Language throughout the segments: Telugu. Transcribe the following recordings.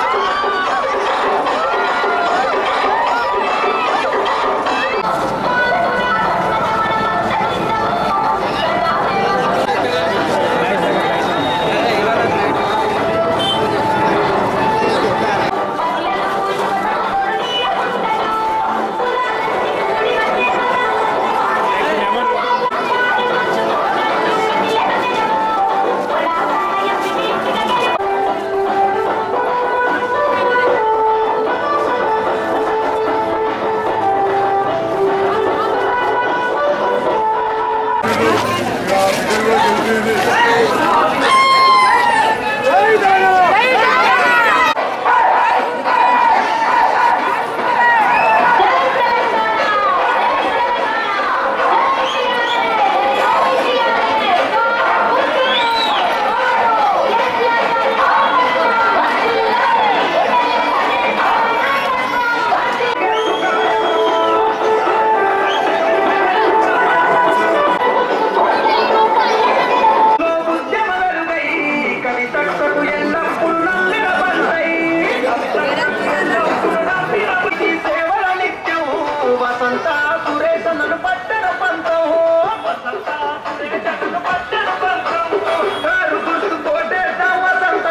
ఉద్యమలరుగై కవితకు ఎల్లప్పుడూ నిలబడతాయి. కవితకు ఎల్లప్పుడూ నమ్మినప్పటికీ సేవల నిత్యం. వసంత సురేశ నన్ను పట్టణ పంతం వసంత సురేశ నన్ను పట్టణ పంతం కారు గుర్తు కోటేశ వసంత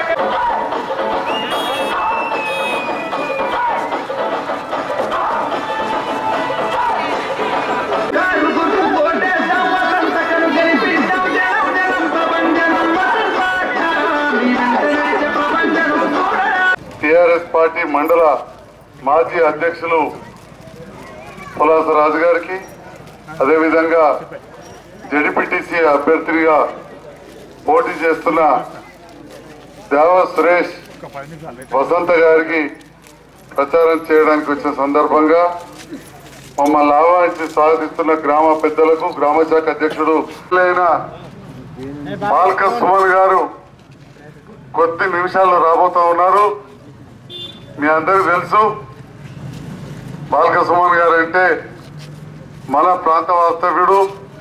కారు గుర్తు కోటేశ వసంత కను గెలిపిద్దాం జనం జనం ప్రపంచనం వసంత మీ వెంట నడిచే ప్రపంచనం చూడరా టిఆర్ఎస్ పార్టీ మండల మాజీ అధ్యక్షులు పులాస రాజు గారికి అదేవిధంగా జడిపిటిసి అభ్యర్థిగా పోటీ చేస్తున్న దేవ సురేష్ వసంత గారికి ప్రచారం చేయడానికి వచ్చిన సందర్భంగా మమ్మల్ని ఆహ్వానించి స్వాగతిస్తున్న గ్రామ పెద్దలకు గ్రామ శాఖ అధ్యక్షుడు అయిన బాల్క సుమన్ గారు కొద్ది నిమిషాల్లో రాబోతా ఉన్నారు మీ అందరికి తెలుసు బాలక సుమన్ గారు అంటే మన ప్రాంత వాస్తవ్యుడు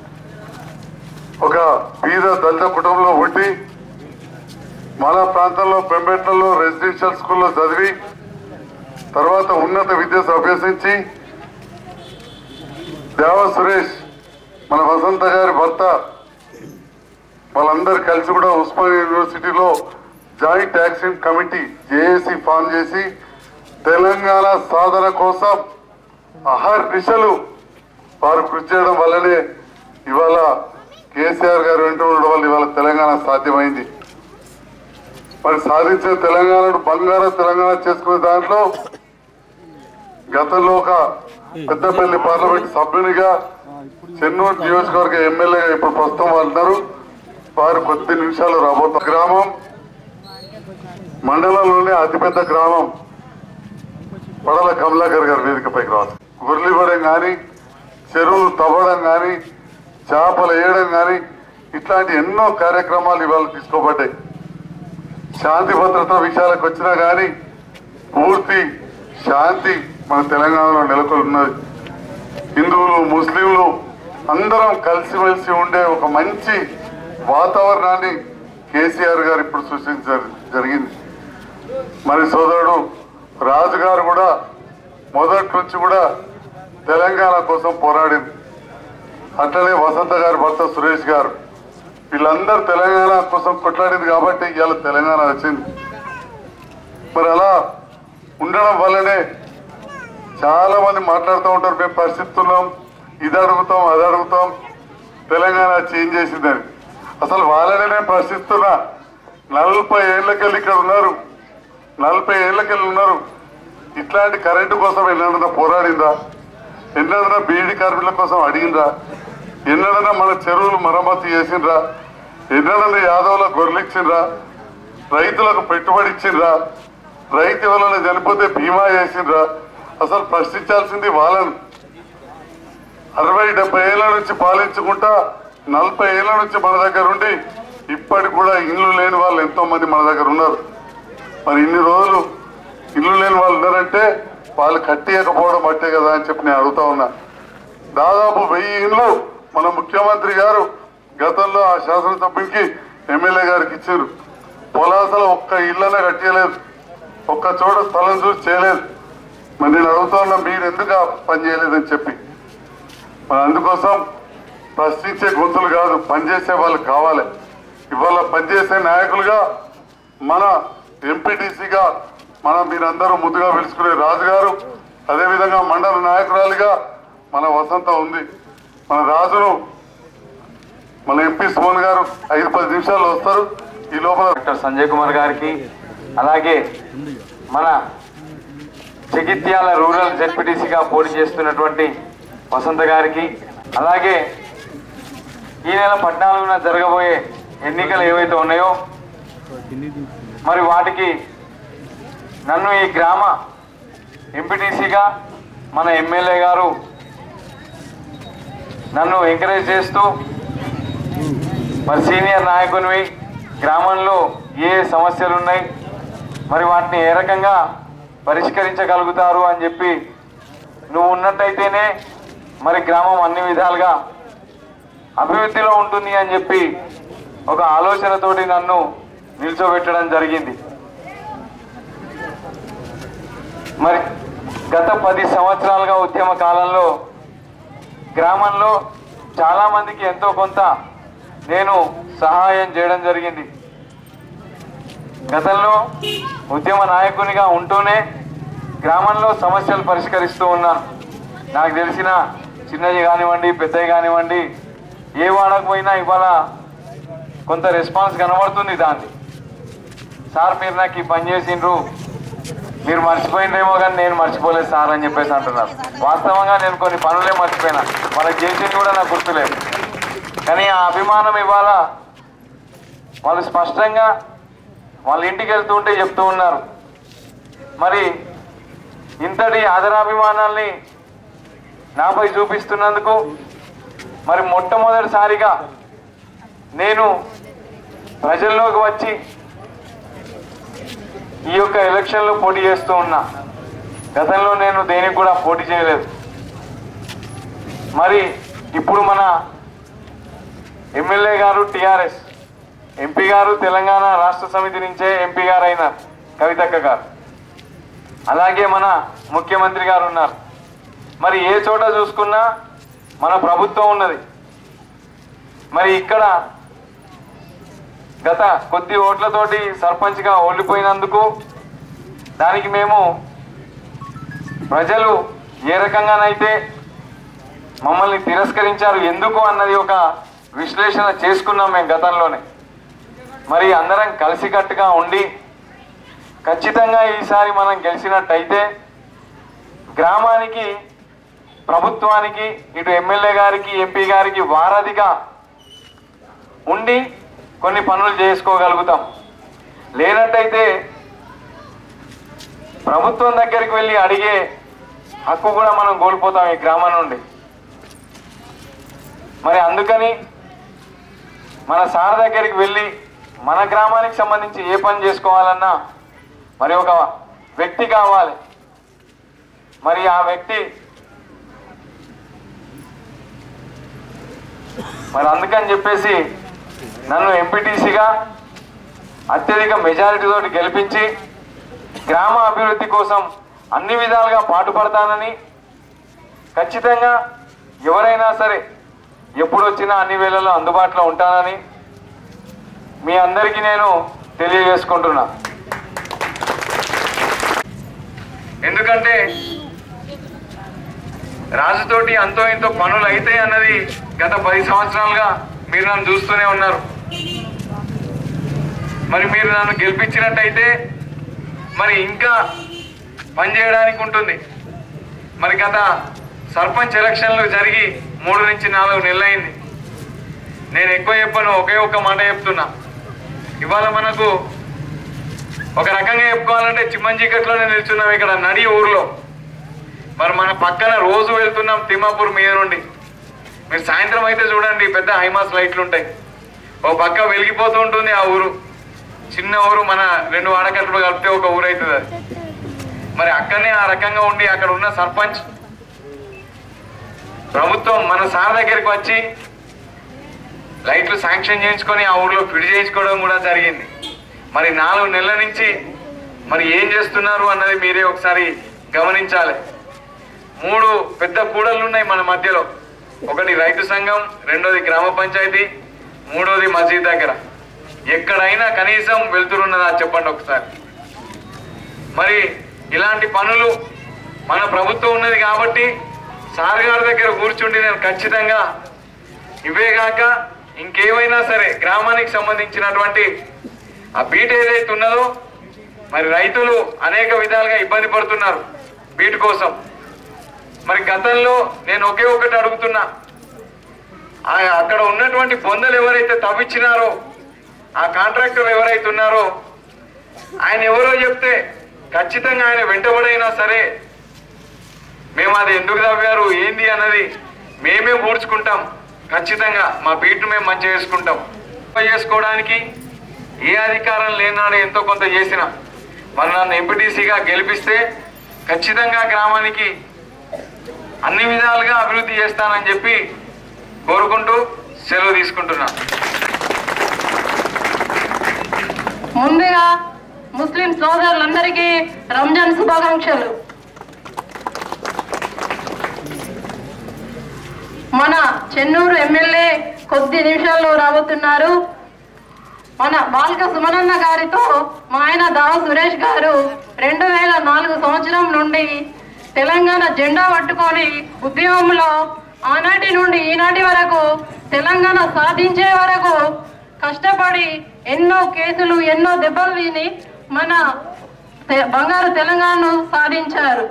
ఒక బీద దళిత కుటుంబంలో పుట్టి మన ప్రాంతంలో పెంబెట్లలో రెసిడెన్షియల్ స్కూల్లో చదివి తర్వాత ఉన్నత విద్య అభ్యసించి దేవ సురేష్ మన వసంత గారి భర్త వాళ్ళందరూ కలిసి కూడా ఉస్మానియా యూనివర్సిటీలో joint action committee JAC form చేసి తెలంగాణ సాధన కోసం అహర్ దిశలు వారు కృషి చేయడం వల్లనే ఇవాళ కేసీఆర్ గారు వెంట ఉండడం వల్ల ఇవాళ తెలంగాణ సాధ్యమైంది మరి సాధించిన తెలంగాణను బంగారు తెలంగాణ చేసుకునే దాంట్లో గతంలో ఒక పెద్దపల్లి పార్లమెంట్ సభ్యునిగా చెన్నూరు నియోజకవర్గ ఎమ్మెల్యేగా ఇప్పుడు ప్రస్తుతం అంటున్నారు వారు కొద్ది నిమిషాలు రాబోతున్న గ్రామం మండలంలోనే అతిపెద్ద గ్రామం పడల కమలాకర్ గారి వేదికపైకి రాదు గుర్లివ్వడం కానీ చెరువులు తవ్వడం కానీ చేపలు వేయడం కానీ ఇట్లాంటి ఎన్నో కార్యక్రమాలు ఇవాళ తీసుకోబడ్డాయి శాంతి భద్రత విషయాలకు వచ్చినా కానీ పూర్తి శాంతి మన తెలంగాణలో నెలకొని ఉన్నది హిందువులు ముస్లింలు అందరం కలిసిమెలిసి ఉండే ఒక మంచి వాతావరణాన్ని కేసీఆర్ గారు ఇప్పుడు సృష్టించారు జరిగింది మరి సోదరుడు రాజు గారు కూడా మొదటి నుంచి కూడా తెలంగాణ కోసం పోరాడింది అట్లనే వసంత గారి భర్త సురేష్ గారు వీళ్ళందరూ తెలంగాణ కోసం కొట్లాడింది కాబట్టి ఇవాళ తెలంగాణ వచ్చింది మరి అలా ఉండడం వల్లనే చాలా మంది మాట్లాడుతూ ఉంటారు మేము పరిస్థితున్నాం ఇది అడుగుతాం అది అడుగుతాం తెలంగాణ చేంజ్ చేసిందని అసలు వాళ్ళనే నేను ప్రశ్నిస్తున్నా నలభై ఏళ్ళకెళ్ళి ఇక్కడ ఉన్నారు నలభై ఏళ్ళకెళ్ళి ఉన్నారు ఇట్లాంటి కరెంటు కోసం ఎన్నడన్నా పోరాడిందా ఎన్నడన్నా బీడీ కార్మికుల కోసం అడిగిందా ఎన్నడన్నా మన చెరువులు మరమ్మతు చేసిండ్రా ఎన్నడన్నా యాదవుల గొర్రెలిచ్చిండ్రా రైతులకు పెట్టుబడి ఇచ్చిండ్రా రైతు వలన చనిపోతే బీమా చేసిండ్రా అసలు ప్రశ్నించాల్సింది వాళ్ళని అరవై డెబ్బై ఏళ్ళ నుంచి పాలించుకుంటా నలభై ఏళ్ళ నుంచి మన దగ్గర ఉండి ఇప్పటికి కూడా ఇల్లు లేని వాళ్ళు ఎంతో మంది మన దగ్గర ఉన్నారు మరి ఇన్ని రోజులు ఇల్లు లేని వాళ్ళు ఉన్నారంటే వాళ్ళు కట్టియకపోవడం బట్టే కదా అని చెప్పి నేను అడుగుతా ఉన్నా దాదాపు వెయ్యి ఇండ్లు మన ముఖ్యమంత్రి గారు గతంలో ఆ శాసనసభ్యునికి ఎమ్మెల్యే గారికి ఇచ్చారు పొలాసలో ఒక్క ఇళ్ళనే కట్టలేదు ఒక్క చోట స్థలం చూసి చేయలేదు మరి నేను అడుగుతున్నా మీరు ఎందుకు ఆ పని చేయలేదని చెప్పి మరి అందుకోసం ప్రశ్నించే గొంతులు కాదు పనిచేసే వాళ్ళు కావాలి ఇవాళ పనిచేసే నాయకులుగా మన ఎంపీటీసీగా మనం మీరందరూ ముద్దుగా పిలుచుకునే రాజు గారు అదేవిధంగా మండల నాయకురాలిగా మన వసంత ఉంది మన రాజును మన ఎంపీ సుమన్ గారు ఐదు పది నిమిషాల్లో వస్తారు ఈ లోపల డాక్టర్ సంజయ్ కుమార్ గారికి అలాగే మన జగిత్యాల రూరల్ జెడ్పీటీసీగా పోటీ చేస్తున్నటువంటి వసంత గారికి అలాగే ఈ నెల పద్నాలుగున జరగబోయే ఎన్నికలు ఏవైతే ఉన్నాయో మరి వాటికి నన్ను ఈ గ్రామ ఎంపీటీసీగా మన ఎమ్మెల్యే గారు నన్ను ఎంకరేజ్ చేస్తూ మరి సీనియర్ నాయకునివి గ్రామంలో ఏ సమస్యలు ఉన్నాయి మరి వాటిని ఏ రకంగా పరిష్కరించగలుగుతారు అని చెప్పి నువ్వు ఉన్నట్టయితేనే మరి గ్రామం అన్ని విధాలుగా అభివృద్ధిలో ఉంటుంది అని చెప్పి ఒక ఆలోచనతోటి నన్ను నిల్చోబెట్టడం జరిగింది మరి గత పది సంవత్సరాలుగా ఉద్యమ కాలంలో గ్రామంలో చాలా మందికి ఎంతో కొంత నేను సహాయం చేయడం జరిగింది గతంలో ఉద్యమ నాయకునిగా ఉంటూనే గ్రామంలో సమస్యలు పరిష్కరిస్తూ ఉన్నాను నాకు తెలిసిన చిన్నది కానివ్వండి పెద్దవి కానివ్వండి ఏ వాడకు పోయినా ఇవాళ కొంత రెస్పాన్స్ కనబడుతుంది దాన్ని సార్ మీరు నాకు ఈ పని చేసిండ్రు మీరు మర్చిపోయిండ్రేమో కానీ నేను మర్చిపోలేదు సార్ అని చెప్పేసి అంటున్నారు వాస్తవంగా నేను కొన్ని పనులే మర్చిపోయినా వాళ్ళకి చేసింది కూడా నాకు గుర్తులేదు కానీ ఆ అభిమానం ఇవాళ వాళ్ళు స్పష్టంగా వాళ్ళ ఇంటికి వెళ్తుంటే చెప్తూ ఉన్నారు మరి ఇంతటి ఆదరాభిమానాల్ని నాపై చూపిస్తున్నందుకు మరి మొట్టమొదటిసారిగా నేను ప్రజల్లోకి వచ్చి ఈ యొక్క ఎలక్షన్లో పోటీ చేస్తూ ఉన్నా గతంలో నేను దేనికి కూడా పోటీ చేయలేదు మరి ఇప్పుడు మన ఎమ్మెల్యే గారు టిఆర్ఎస్ ఎంపీ గారు తెలంగాణ రాష్ట్ర సమితి నుంచే ఎంపీ గారు అయినారు కవితక్క గారు అలాగే మన ముఖ్యమంత్రి గారు ఉన్నారు మరి ఏ చోట చూసుకున్నా మన ప్రభుత్వం ఉన్నది మరి ఇక్కడ గత కొద్ది ఓట్లతోటి సర్పంచ్గా ఓడిపోయినందుకు దానికి మేము ప్రజలు ఏ రకంగానైతే మమ్మల్ని తిరస్కరించారు ఎందుకు అన్నది ఒక విశ్లేషణ చేసుకున్నాం మేము గతంలోనే మరి అందరం కలిసికట్టుగా ఉండి ఖచ్చితంగా ఈసారి మనం గెలిచినట్టయితే గ్రామానికి ప్రభుత్వానికి ఇటు ఎమ్మెల్యే గారికి ఎంపీ గారికి వారధిగా ఉండి కొన్ని పనులు చేసుకోగలుగుతాం లేనట్టయితే ప్రభుత్వం దగ్గరికి వెళ్ళి అడిగే హక్కు కూడా మనం కోల్పోతాం ఈ గ్రామం నుండి మరి అందుకని మన సార్ దగ్గరికి వెళ్ళి మన గ్రామానికి సంబంధించి ఏ పని చేసుకోవాలన్నా మరి ఒక వ్యక్తి కావాలి మరి ఆ వ్యక్తి మరి అందుకని చెప్పేసి నన్ను ఎంపీటీసీగా అత్యధిక మెజారిటీ తోటి గెలిపించి గ్రామ అభివృద్ధి కోసం అన్ని విధాలుగా పాటుపడతానని ఖచ్చితంగా ఎవరైనా సరే ఎప్పుడు వచ్చినా అన్ని వేళల్లో అందుబాటులో ఉంటానని మీ అందరికీ నేను తెలియజేసుకుంటున్నా ఎందుకంటే రాజుతోటి అంతో ఇంతో పనులు అయితే అన్నది గత పది సంవత్సరాలుగా మీరు నన్ను చూస్తూనే ఉన్నారు మరి మీరు నన్ను గెలిపించినట్టయితే మరి ఇంకా పనిచేయడానికి ఉంటుంది మరి గత సర్పంచ్ ఎలక్షన్లు జరిగి మూడు నుంచి నాలుగు నెలలైంది నేను ఎక్కువ చెప్పను ఒకే ఒక్క మాట చెప్తున్నా ఇవాళ మనకు ఒక రకంగా చెప్పుకోవాలంటే చిమ్మంజీకట్లోనే నిల్చున్నాం ఇక్కడ నడి ఊర్లో మరి మన పక్కన రోజు వెళ్తున్నాం తిమ్మాపూర్ మీద నుండి మీరు సాయంత్రం అయితే చూడండి పెద్ద హైమాస్ లైట్లు ఉంటాయి ఓ పక్క వెలిగిపోతూ ఉంటుంది ఆ ఊరు చిన్న ఊరు మన రెండు వాడకట్లు కలిపితే ఒక ఊరు అవుతుంది అది మరి అక్కడనే ఆ రకంగా ఉండి అక్కడ ఉన్న సర్పంచ్ ప్రభుత్వం మన సార్ దగ్గరికి వచ్చి లైట్లు శాంక్షన్ చేయించుకొని ఆ ఊర్లో ఫిడ్ చేయించుకోవడం కూడా జరిగింది మరి నాలుగు నెలల నుంచి మరి ఏం చేస్తున్నారు అన్నది మీరే ఒకసారి గమనించాలి మూడు పెద్ద కూడళ్ళు ఉన్నాయి మన మధ్యలో ఒకటి రైతు సంఘం రెండోది గ్రామ పంచాయతీ మూడోది మసీద్ దగ్గర ఎక్కడైనా కనీసం వెళ్తురున్నదా చెప్పండి ఒకసారి మరి ఇలాంటి పనులు మన ప్రభుత్వం ఉన్నది కాబట్టి సార్ గారి దగ్గర కూర్చుండి నేను ఖచ్చితంగా ఇవే కాక ఇంకేమైనా సరే గ్రామానికి సంబంధించినటువంటి ఆ బీట్ ఏదైతే ఉన్నదో మరి రైతులు అనేక విధాలుగా ఇబ్బంది పడుతున్నారు బీట్ కోసం మరి గతంలో నేను ఒకే ఒకటి అడుగుతున్నా ఆ- అక్కడ ఉన్నటువంటి బొందలు ఎవరైతే తవ్వించినారో ఆ కాంట్రాక్టర్ ఎవరైతే ఉన్నారో ఆయన ఎవరో చెప్తే ఖచ్చితంగా ఆయన వెంటబడైనా సరే మేము అది ఎందుకు తవ్వారు ఏంది అన్నది మేమే పూడ్చుకుంటాం ఖచ్చితంగా మా బీట్ను మేము మంచి చేసుకుంటాం చేసుకోవడానికి ఏ అధికారం లేనాడు ఎంతో కొంత చేసిన మరి నన్ను ఎంపీటీసీగా గెలిపిస్తే ఖచ్చితంగా గ్రామానికి అన్ని విధాలుగా అభివృద్ధి చేస్తానని చెప్పి కోరుకుంటూ సెలవు తీసుకుంటున్నా ముందుగా ముస్లిం సోదరులందరికీ రంజాన్ శుభాకాంక్షలు మన చెన్నూరు ఎమ్మెల్యే కొద్ది నిమిషాల్లో రాబోతున్నారు మన బాల్క సుమనన్న గారితో మా ఆయన దావ సురేష్ గారు రెండు వేల నాలుగు సంవత్సరం నుండి తెలంగాణ జెండా పట్టుకొని ఉద్యమంలో ఆనాటి నుండి ఈనాటి వరకు తెలంగాణ సాధించే వరకు కష్టపడి ఎన్నో కేసులు ఎన్నో దెబ్బలు తిని మన తె- బంగారు తెలంగాణను సాధించారు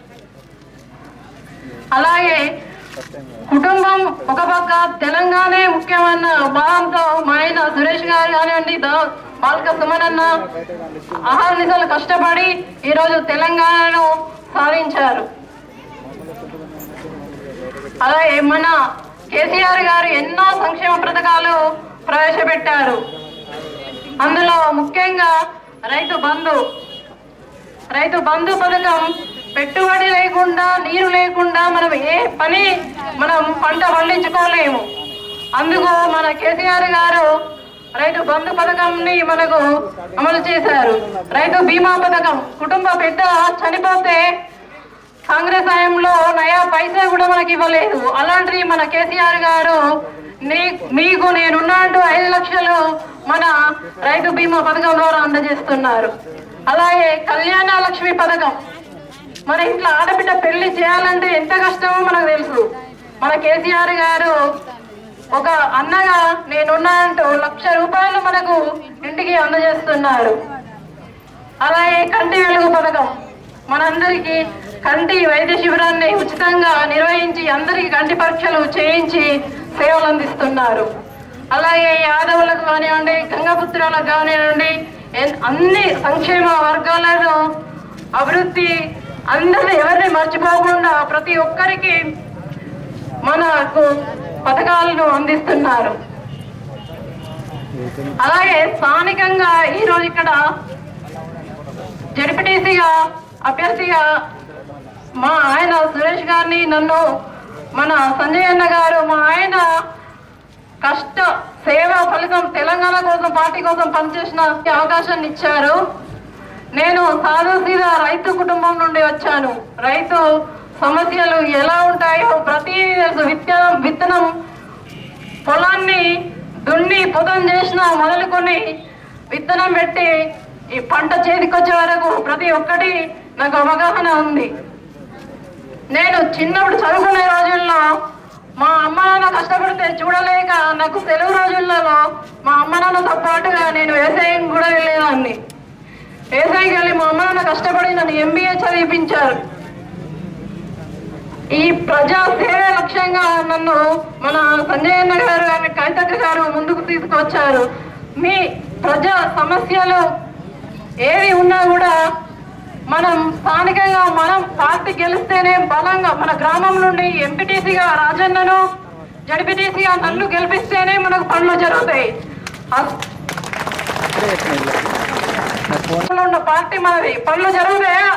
అలాగే కుటుంబం ఒక పక్క తెలంగాణే ముఖ్యమైన భావంతో మా ఆయన సురేష్ గారు కానివ్వండి దా- బాల్క సుమనన్న ఆహార్నిశలు కష్టపడి ఈరోజు తెలంగాణను సాధించారు అలాగే మన కేసీఆర్ గారు ఎన్నో సంక్షేమ పథకాలు ప్రవేశపెట్టారు అందులో ముఖ్యంగా రైతు బంధు రైతు బంధు పథకం పెట్టుబడి లేకుండా నీరు లేకుండా మనం ఏ పని మనం పంట పండించుకోలేము అందుకు మన కేసీఆర్ గారు రైతు బంధు పథకంని మనకు అమలు చేశారు రైతు బీమా పథకం కుటుంబ పెద్ద చనిపోతే కాంగ్రెస్ హయాంలో నయా పైసా కూడా మనకి ఇవ్వలేదు అలాంటివి మన కేసీఆర్ గారు నీ మీకు నేనున్నా అంటూ ఐదు లక్షలు మన రైతు బీమా పథకం ద్వారా అందజేస్తున్నారు అలాగే కళ్యాణ లక్ష్మి పథకం మన ఇంట్లో ఆడబిడ్డ పెళ్లి చేయాలంటే ఎంత కష్టమో మనకు తెలుసు మన కేసీఆర్ గారు ఒక అన్నగా నేనున్నా అంటూ లక్ష రూపాయలు మనకు ఇంటికి అందజేస్తున్నారు అలాగే కంటి వెలుగు పథకం మనందరికీ కంటి వైద్య శిబిరాన్ని ఉచితంగా నిర్వహించి అందరికీ కంటి పరీక్షలు చేయించి సేవలు అందిస్తున్నారు అలాగే యాదవులకు కానివ్వండి గంగపుత్రులకు కానివ్వండి ఎన్- అన్ని సంక్షేమ వర్గాలను అభివృద్ధి అందరిని ఎవరిని మర్చిపోకుండా ప్రతి ఒక్కరికి మనకు పథకాలను అందిస్తున్నారు అలాగే స్థానికంగా ఈరోజు ఇక్కడ జడ్పీటీసీగా అభ్యర్థిగా మా ఆయన సురేష్ గారిని నన్ను మన సంజయ్ అన్న గారు మా ఆయన కష్ట సేవ ఫలితం తెలంగాణ కోసం పార్టీ కోసం పనిచేసిన అవకాశాన్ని ఇచ్చారు నేను సాధు సీదా రైతు కుటుంబం నుండి వచ్చాను రైతు సమస్యలు ఎలా ఉంటాయో ప్రతి విత్తనం విత్తనం పొలాన్ని దున్ని పొదం చేసిన మొదలుకొని విత్తనం పెట్టి ఈ పంట చేతికొచ్చే వరకు ప్రతి ఒక్కటి నాకు అవగాహన ఉంది నేను చిన్నప్పుడు చదువుకునే రోజుల్లో మా అమ్మ నాన్న కష్టపడితే చూడలేక నాకు సెలవు రోజులలో మా అమ్మ నాన్నతో పాటుగా నేను వ్యవసాయం కూడా వెళ్ళేదాన్ని వ్యవసాయంకి వెళ్ళి మా అమ్మ నాన్న కష్టపడి నన్ను ఎంబీఏ చదివించారు ఈ ప్రజా సేవే లక్ష్యంగా నన్ను మన సంజయ్ అన్న గారు ఆమె కవితక్క గారు ముందుకు తీసుకొచ్చారు మీ ప్రజా సమస్యలు ఏవి ఉన్నా కూడా మనం స్థానికంగా మనం పార్టీ గెలిస్తేనే బలంగా మన గ్రామం నుండి ఎంపీటీసీగా రాజన్నను జడ్పీటీసీగా నన్ను గెలిపిస్తేనే మనకు పనులు జరుగుతాయి అస్- లో ఉన్న పార్టీ మనది పనులు జరుగుతాయా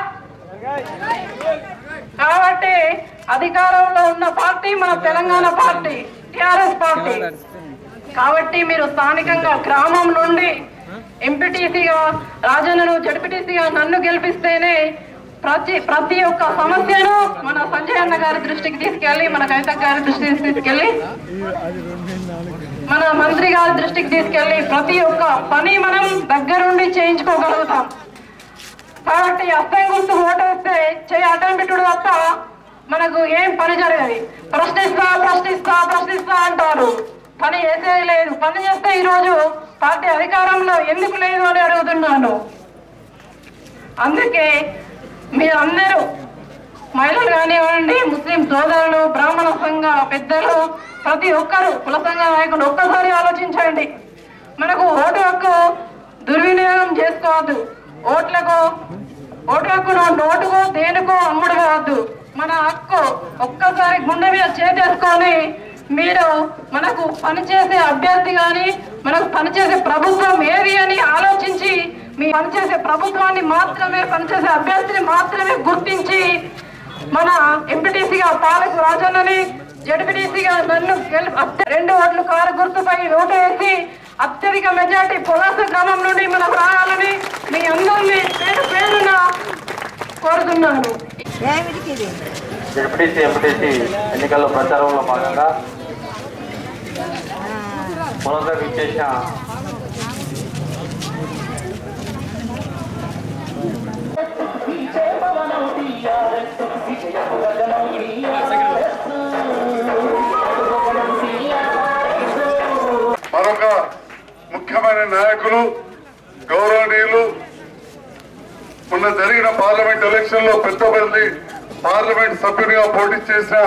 కాబట్టి అధికారంలో ఉన్న పార్టీ మన తెలంగాణ పార్టీ టిఆర్ఎస్ పార్టీ కాబట్టి మీరు స్థానికంగా గ్రామం నుండి ఎంపీటీసీగా రాజన్నను జడ్పీటీసీగా నన్ను గెలిపిస్తేనే ప్రతి ప్రతి ఒక్క సమస్యను మన సంజయ్ అన్న గారి దృష్టికి తీసుకెళ్లి మన కవిత గారి దృష్టికి తీసుకెళ్లి మన మంత్రి గారి దృష్టికి తీసుకెళ్లి ప్రతి ఒక్క పని మనం దగ్గరుండి చేయించుకోగలుగుతాం కాబట్టి అస్తం గుర్తు ఓటేస్తే చేయి అడ్డం పెట్టుడు తప్ప మనకు ఏం పని జరగదు ప్రశ్నిస్తా ప్రశ్నిస్తా ప్రశ్నిస్తా అంటారు పని చేసేది లేదు పని చేస్తే ఈరోజు పార్టీ అధికారంలో ఎందుకు లేదు అని అడుగుతున్నాను అందుకే మీరందరూ మహిళలు కానివ్వండి ముస్లిం సోదరులు బ్రాహ్మణ సంఘ పెద్దలు ప్రతి ఒక్కరు కుల సంఘ నాయకులు ఒక్కసారి ఆలోచించండి మనకు ఓటు హక్కు దుర్వినియోగం చేసుకోవద్దు ఓట్లకు ఓటు హక్కును నోటుకో దేనికో అమ్ముడు కావద్దు మన హక్కు ఒక్కసారి గుండె మీద చేసేసుకొని మీరు మనకు పనిచేసే అభ్యర్థి కానీ మనకు పనిచేసే ప్రభుత్వం ఏది అని ఆలోచించి మీ పనిచేసే ప్రభుత్వాన్ని మాత్రమే పనిచేసే అభ్యర్థిని మాత్రమే గుర్తించి మన ఎంపీటీసీగా పాలకు రాజన్నని జడ్పీటీసీగా నన్ను గెలు అత్య- రెండు ఓట్లు కారు గుర్తుపై ఓటు వేసి అత్యధిక మెజార్టీ పొలాస గ్రామం నుండి మనకు రావాలని మీ అందరినీ పేరు పేరున కోరుతున్నాను జడ్పీటీసీ ఎంపీటీసీ ఎన్నికల్లో ప్రచారంలో భాగంగా పునరుద్ధరణ ఇచ్చేసిన మరొక ముఖ్యమైన నాయకులు గౌరవనీయులు మొన్న జరిగిన పార్లమెంట్ ఎలక్షన్ లో పెద్దపల్లి పార్లమెంట్ సభ్యునిగా పోటీ చేసిన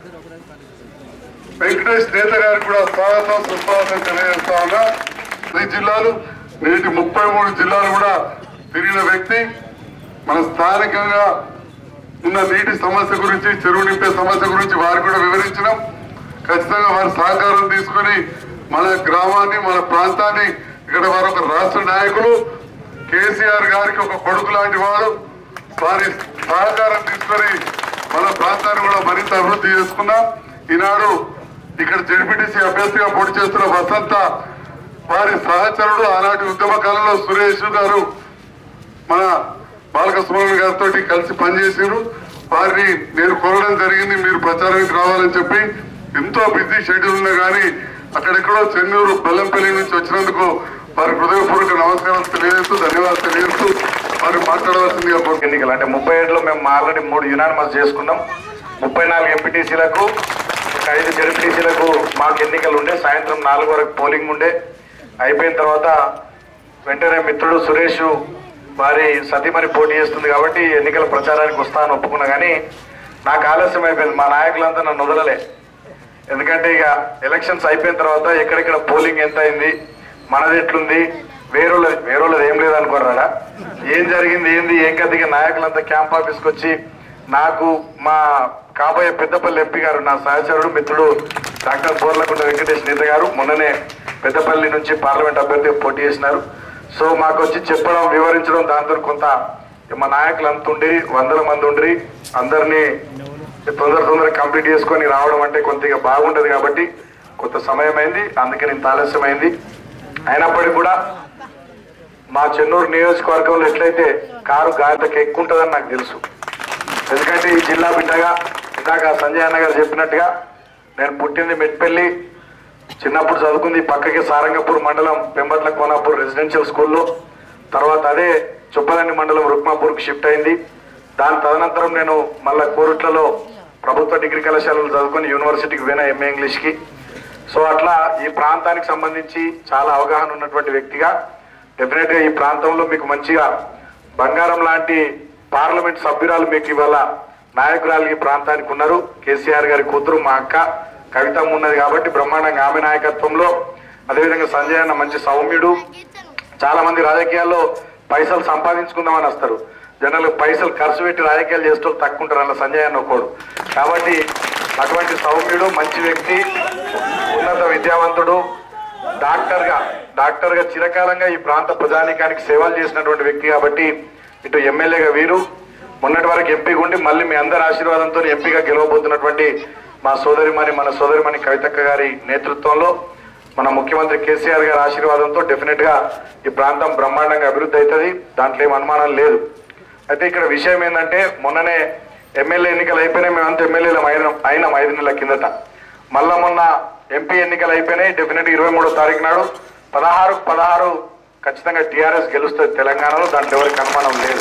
వెంకటేష్ నేత గారికి కూడా స్వాగతం సుస్వాగతం తెలియజేస్తా ఉన్నా ఈ జిల్లాలు నేటి ముప్పై మూడు జిల్లాలు కూడా తిరిగిన వ్యక్తి మన స్థానికంగా ఉన్న నీటి సమస్య గురించి చెరువు నింపే సమస్య గురించి వారికి కూడా వివరించినాం ఖచ్చితంగా వారి సహకారం తీసుకొని మన గ్రామాన్ని మన ప్రాంతాన్ని ఇక్కడ వారు ఒక రాష్ట్ర నాయకులు కేసీఆర్ గారికి ఒక కొడుకు లాంటి వారు వారి సహకారం తీసుకొని మన ప్రాంతాన్ని కూడా మరింత అభివృద్ధి చేసుకున్నాం ఈనాడు ఇక్కడ జడ్పీటీసీ అభ్యర్థిగా పోటీ చేస్తున్న వసంత వారి సహచరుడు ఆనాటి ఉద్యమ కాలంలో సురేష్ గారు మన బాలక సుబ్రహ్మణ్య గారితో కలిసి పనిచేసారు వారిని నేను కోరడం జరిగింది మీరు ప్రచారానికి రావాలని చెప్పి ఎంతో బిజీ షెడ్యూల్ ఉన్నా కానీ అక్కడెక్కడో చెన్నూరు బెల్లంపల్లి నుంచి వచ్చినందుకు వారి హృదయపూర్వక నమస్కారాలు తెలియజేస్తూ ధన్యవాదాలు తెలియజేస్తూ వారు మాట్లాడవలసిందిగా కోరు- ఎన్నికలు అంటే ముప్పై ఏడులో మేము ఆల్రెడీ మూడు యునానిమస్ చేసుకున్నాం ముప్పై నాలుగు ఎంపీటీసీలకు ఒక ఐదు జడ్పీటీసీలకు మాకు ఎన్నికలు ఉండే సాయంత్రం నాలుగు వరకు పోలింగ్ ఉండే అయిపోయిన తర్వాత వెంటనే మిత్రుడు సురేష్ వారి సతీమణి పోటీ చేస్తుంది కాబట్టి ఎన్నికల ప్రచారానికి వస్తానని ఒప్పుకున్నా కానీ నాకు ఆలస్యం అయిపోయింది మా నాయకులంతా నన్ను వదలలే ఎందుకంటే ఇక ఎలక్షన్స్ అయిపోయిన తర్వాత ఎక్కడెక్కడ పోలింగ్ ఎంత అయింది మనది ఎట్లుంది వేరేళ్ళది వేరేళ్ళది ఏం లేదనుకోరాడా ఏం జరిగింది ఏంది ఏం కదిగా నాయకులంతా క్యాంప్ ఆఫీస్కి వచ్చి నాకు మా కాబోయే పెద్దపల్లి ఎంపీ గారు నా సహచరుడు మిత్రుడు డాక్టర్ బోర్లకుంట వెంకటేష్ నేత గారు మొన్ననే పెద్దపల్లి నుంచి పార్లమెంట్ అభ్యర్థిగా పోటీ చేసినారు సో మాకు వచ్చి చెప్పడం వివరించడం దాంతో కొంత మా నాయకులు అంత ఉండి వందల మంది ఉండి అందరినీ తొందర తొందర కంప్లీట్ చేసుకొని రావడం అంటే కొంతగా బాగుంటది కాబట్టి కొంత సమయం అయింది అందుకని ఇంత ఆలస్యమైంది అయినప్పటికీ కూడా మా చెన్నూరు నియోజకవర్గంలో ఎట్లయితే కారు గాలికి ఎక్కువ ఉంటుందని నాకు తెలుసు ఎందుకంటే ఈ జిల్లా బిడ్డగా ఇందాక సంజయ్ అన్న గారు చెప్పినట్టుగా నేను పుట్టింది మెట్పల్లి చిన్నప్పుడు చదువుకుంది పక్కకి సారంగపూర్ మండలం పెంబట్ల కోనాపూర్ రెసిడెన్షియల్ స్కూల్లో తర్వాత అదే చుప్పలండి మండలం రుక్మాపూర్కి షిఫ్ట్ అయింది దాని తదనంతరం నేను మళ్ళా కోరుట్లలో ప్రభుత్వ డిగ్రీ కళాశాలలో చదువుకొని యూనివర్సిటీకి పోయినా ఎంఏ ఇంగ్లీష్కి సో అట్లా ఈ ప్రాంతానికి సంబంధించి చాలా అవగాహన ఉన్నటువంటి వ్యక్తిగా డెఫినెట్గా ఈ ప్రాంతంలో మీకు మంచిగా బంగారం లాంటి పార్లమెంట్ సభ్యురాలు మీకు ఇవాళ నాయకురాలు ఈ ప్రాంతానికి ఉన్నారు కేసీఆర్ గారి కూతురు మా అక్క కవితమ్మ ఉన్నది కాబట్టి బ్రహ్మాండంగా ఆమె నాయకత్వంలో అదేవిధంగా సంజయ్ అన్న మంచి సౌమ్యుడు చాలా మంది రాజకీయాల్లో పైసలు సంపాదించుకుందామని వస్తారు జనరల్ పైసలు ఖర్చు పెట్టి రాజకీయాలు చేస్తూ తక్కువ ఉంటారు అలా సంజయ్ అన్న ఒకడు కాబట్టి అటువంటి సౌమ్యుడు మంచి వ్యక్తి ఉన్నత విద్యావంతుడు డాక్టర్ గా డాక్టర్ గా చిరకాలంగా ఈ ప్రాంత ప్రజానీకానికి సేవలు చేసినటువంటి వ్యక్తి కాబట్టి ఇటు ఎమ్మెల్యేగా వీరు మొన్నటి వరకు ఎంపీగా ఉండి మళ్ళీ మీ అందరి ఆశీర్వాదంతో ఎంపీగా గెలవబోతున్నటువంటి మా సోదరిమణి మన సోదరిమణి కవితక్క గారి నేతృత్వంలో మన ముఖ్యమంత్రి కేసీఆర్ గారి ఆశీర్వాదంతో డెఫినెట్ గా ఈ ప్రాంతం బ్రహ్మాండంగా అభివృద్ధి అవుతుంది దాంట్లో ఏం అనుమానం లేదు అయితే ఇక్కడ విషయం ఏంటంటే మొన్ననే ఎమ్మెల్యే ఎన్నికలు అయిపోయినాయి మేమంతా ఎమ్మెల్యేలు అయినాం అయినాం ఐదు నెలల కిందట మళ్ళా మొన్న ఎంపీ ఎన్నికలు అయిపోయినాయి డెఫినెట్ ఇరవై మూడో తారీఖు నాడు పదహారు పదహారు ఖచ్చితంగా టీఆర్ఎస్ గెలుస్తుంది తెలంగాణలో దాంట్లో ఎవరికి అనుమానం లేదు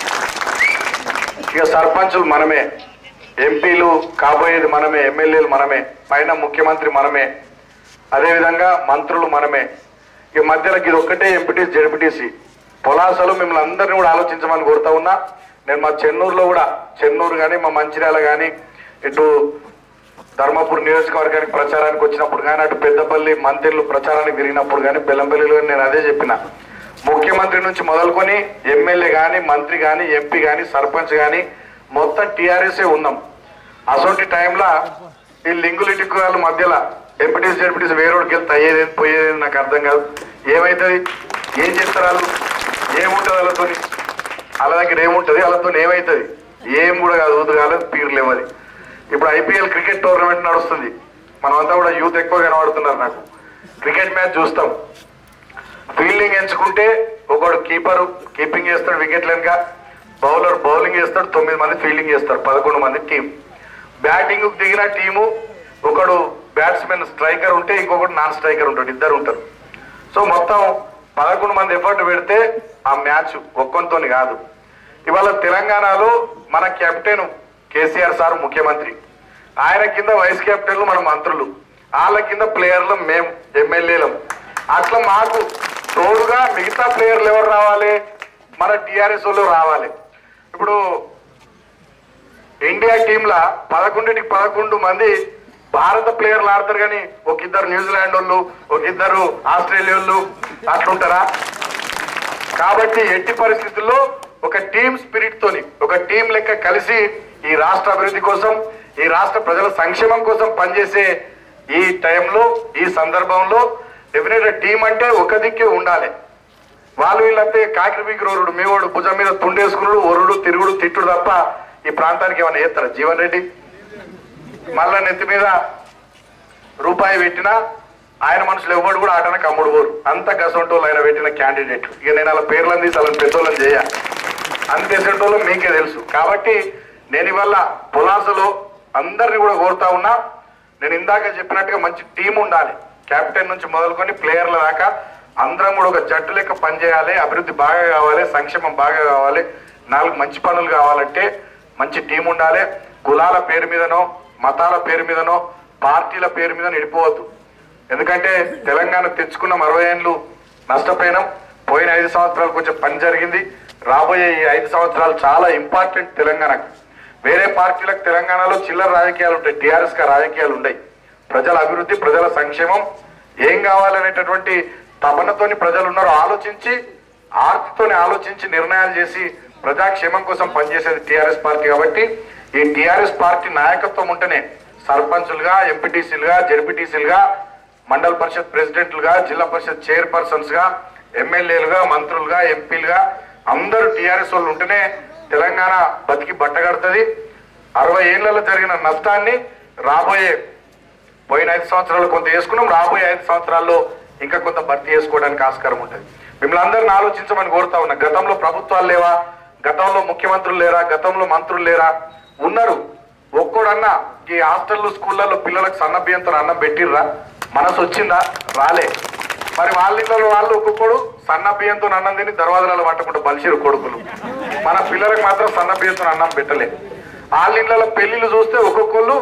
ఇక సర్పంచులు మనమే ఎంపీలు కాబోయేది మనమే ఎమ్మెల్యేలు మనమే పైన ముఖ్యమంత్రి మనమే అదేవిధంగా మంత్రులు మనమే ఇక మధ్యలో ఇది ఒక్కటే ఎంపీటీసీ జడ్పీటీసీ పొలాసలు మిమ్మల్ని అందరినీ కూడా ఆలోచించమని కోరుతా ఉన్నా నేను మా చెన్నూరులో కూడా చెన్నూరు కానీ మా మంచిర్యాల కానీ ఇటు ధర్మపూర్ నియోజకవర్గానికి ప్రచారానికి వచ్చినప్పుడు కానీ అటు పెద్దపల్లి మంత్రులు ప్రచారానికి తిరిగినప్పుడు కానీ బెల్లంపల్లిలో కానీ నేను అదే చెప్పిన ముఖ్యమంత్రి నుంచి మొదలుకొని ఎమ్మెల్యే కానీ మంత్రి కానీ ఎంపీ కానీ సర్పంచ్ కానీ మొత్తం టీఆర్ఎస్ఏ ఉన్నాం అసొంటి టైంలో ఈ లింగులు ఇటుకుల మధ్యలో ఎంపీటీసీ జడ్పీటీసీ వేరేడికి వెళ్తే అయ్యేది పోయేది నాకు అర్థం కాదు ఏమవుతుంది ఏం చేస్తారు వాళ్ళు ఏముంటుంది వాళ్ళతో వాళ్ళ దగ్గర ఏముంటుంది వాళ్ళతో ఏమవుతుంది ఏం కూడా కాదు ఊదు కాలేదు పీరు లేవది ఇప్పుడు ఐపీఎల్ క్రికెట్ టోర్నమెంట్ నడుస్తుంది మనమంతా కూడా యూత్ ఎక్కువ కనబడుతున్నారు నాకు క్రికెట్ మ్యాచ్ చూస్తాం ఫీల్డింగ్ ఎంచుకుంటే ఒకడు కీపర్ కీపింగ్ చేస్తాడు వికెట్ వెనక బౌలర్ బౌలింగ్ చేస్తాడు తొమ్మిది మంది ఫీల్డింగ్ చేస్తారు పదకొండు మంది టీం బ్యాటింగ్ దిగిన టీము ఒకడు బ్యాట్స్మెన్ స్ట్రైకర్ ఉంటే ఇంకొకటి నాన్ స్ట్రైకర్ ఉంటాడు ఇద్దరు ఉంటారు సో మొత్తం పదకొండు మంది ఎఫర్ట్ పెడితే ఆ మ్యాచ్ ఒక్కొంతోని కాదు ఇవాళ తెలంగాణలో మన కెప్టెన్ కేసీఆర్ సార్ ముఖ్యమంత్రి ఆయన కింద వైస్ కెప్టెన్లు మన మంత్రులు వాళ్ళ కింద ప్లేయర్లు మేము ఎమ్మెల్యేలం అట్లా మాకు తోడుగా మిగతా ప్లేయర్లు ఎవరు రావాలి మన టిఆర్ఎస్ వాళ్ళు రావాలి ఇప్పుడు ఇండియా టీంలా పదకొండుకి పదకొండు మంది భారత ప్లేయర్లు ఆడతారు కానీ ఒక ఇద్దరు న్యూజిలాండ్ వాళ్ళు ఒక ఇద్దరు ఆస్ట్రేలియా వాళ్ళు అట్లుంటారా కాబట్టి ఎట్టి పరిస్థితుల్లో ఒక టీమ్ స్పిరిట్ తోని ఒక టీం లెక్క కలిసి ఈ రాష్ట్ర అభివృద్ధి కోసం ఈ రాష్ట్ర ప్రజల సంక్షేమం కోసం పనిచేసే ఈ టైంలో ఈ సందర్భంలో డెఫినెట్ టీం అంటే ఒక దిక్కే ఉండాలి వాళ్ళు వీళ్ళంతే కాకిరి బీకి రోరుడు మేవాడు భుజం మీద తుండేసుకున్నాడు ఒరుడు తిరుగుడు తిట్టుడు తప్ప ఈ ప్రాంతానికి ఏమైనా చేస్తారా జీవన్ రెడ్డి మళ్ళా నెత్తి మీద రూపాయి పెట్టినా ఆయన మనుషులు ఎవరు కూడా ఆటనకు అమ్ముడు పోరు అంత గసంటోళ్ళు ఆయన పెట్టిన క్యాండిడేట్ ఇక నేను అలా పేర్లను తీసి అలా పెద్దోళ్ళని చేయ అంత చేసేటోళ్ళు మీకే తెలుసు కాబట్టి నేను ఇవాళ పులాసలో అందరిని కూడా కోరుతా ఉన్నా నేను ఇందాక చెప్పినట్టుగా మంచి టీం ఉండాలి కెప్టెన్ నుంచి మొదలుకొని ప్లేయర్ల దాకా అందరం కూడా ఒక జట్టు లెక్క పనిచేయాలి అభివృద్ధి బాగా కావాలి సంక్షేమం బాగా కావాలి నాలుగు మంచి పనులు కావాలంటే మంచి టీం ఉండాలి కులాల పేరు మీదనో మతాల పేరు మీదనో పార్టీల పేరు మీద నడిపోవద్దు ఎందుకంటే తెలంగాణ తెచ్చుకున్న అరవై ఏళ్ళు నష్టపోయినాం పోయిన ఐదు సంవత్సరాలు కొంచెం పని జరిగింది రాబోయే ఈ ఐదు సంవత్సరాలు చాలా ఇంపార్టెంట్ తెలంగాణకు వేరే పార్టీలకు తెలంగాణలో చిల్లర రాజకీయాలు ఉంటాయి టీఆర్ఎస్ గా రాజకీయాలు ఉన్నాయి ప్రజల అభివృద్ధి ప్రజల సంక్షేమం ఏం కావాలనేటటువంటి తపనతోని ప్రజలు ఉన్నారు ఆలోచించి ఆర్తితోని ఆలోచించి నిర్ణయాలు చేసి ప్రజాక్షేమం కోసం పనిచేసేది టీఆర్ఎస్ పార్టీ కాబట్టి ఈ టీఆర్ఎస్ పార్టీ నాయకత్వం ఉంటేనే సర్పంచులుగా ఎంపీటీసీలుగా జెడ్పీటీసీలుగా మండల పరిషత్ ప్రెసిడెంట్లుగా జిల్లా పరిషత్ చైర్పర్సన్స్ గా ఎమ్మెల్యేలుగా మంత్రులుగా ఎంపీలుగా అందరూ టీఆర్ఎస్ వాళ్ళు ఉంటేనే తెలంగాణ బతికి బట్టగడుతుంది అరవై ఏళ్లలో జరిగిన నష్టాన్ని రాబోయే పోయిన ఐదు సంవత్సరాలు కొంత వేసుకున్నాం రాబోయే ఐదు సంవత్సరాల్లో ఇంకా కొంత భర్తీ చేసుకోవడానికి ఆస్కారం ఉంటుంది మిమ్మల్ని అందరిని ఆలోచించమని కోరుతా ఉన్నా గతంలో ప్రభుత్వాలు లేవా గతంలో ముఖ్యమంత్రులు లేరా గతంలో మంత్రులు లేరా ఉన్నారు ఒక్కడన్నా ఈ హాస్టల్లో స్కూళ్ళల్లో పిల్లలకు సన్న బియ్యంతో అన్నం పెట్టిర్రా మనసు వచ్చిందా రాలే మరి వాళ్ళ ఇళ్ళలో వాళ్ళు ఒక్కొక్కడు సన్న బియ్యంతో అన్నం తిని దర్వాజాలు పట్టకుండా బలిసిరు కొడుకులు మన పిల్లలకు మాత్రం సన్న బియ్యంతో అన్నం పెట్టలే వాళ్ళ ఇళ్ళలో పెళ్లిళ్ళు చూస్తే ఒక్కొక్కళ్ళు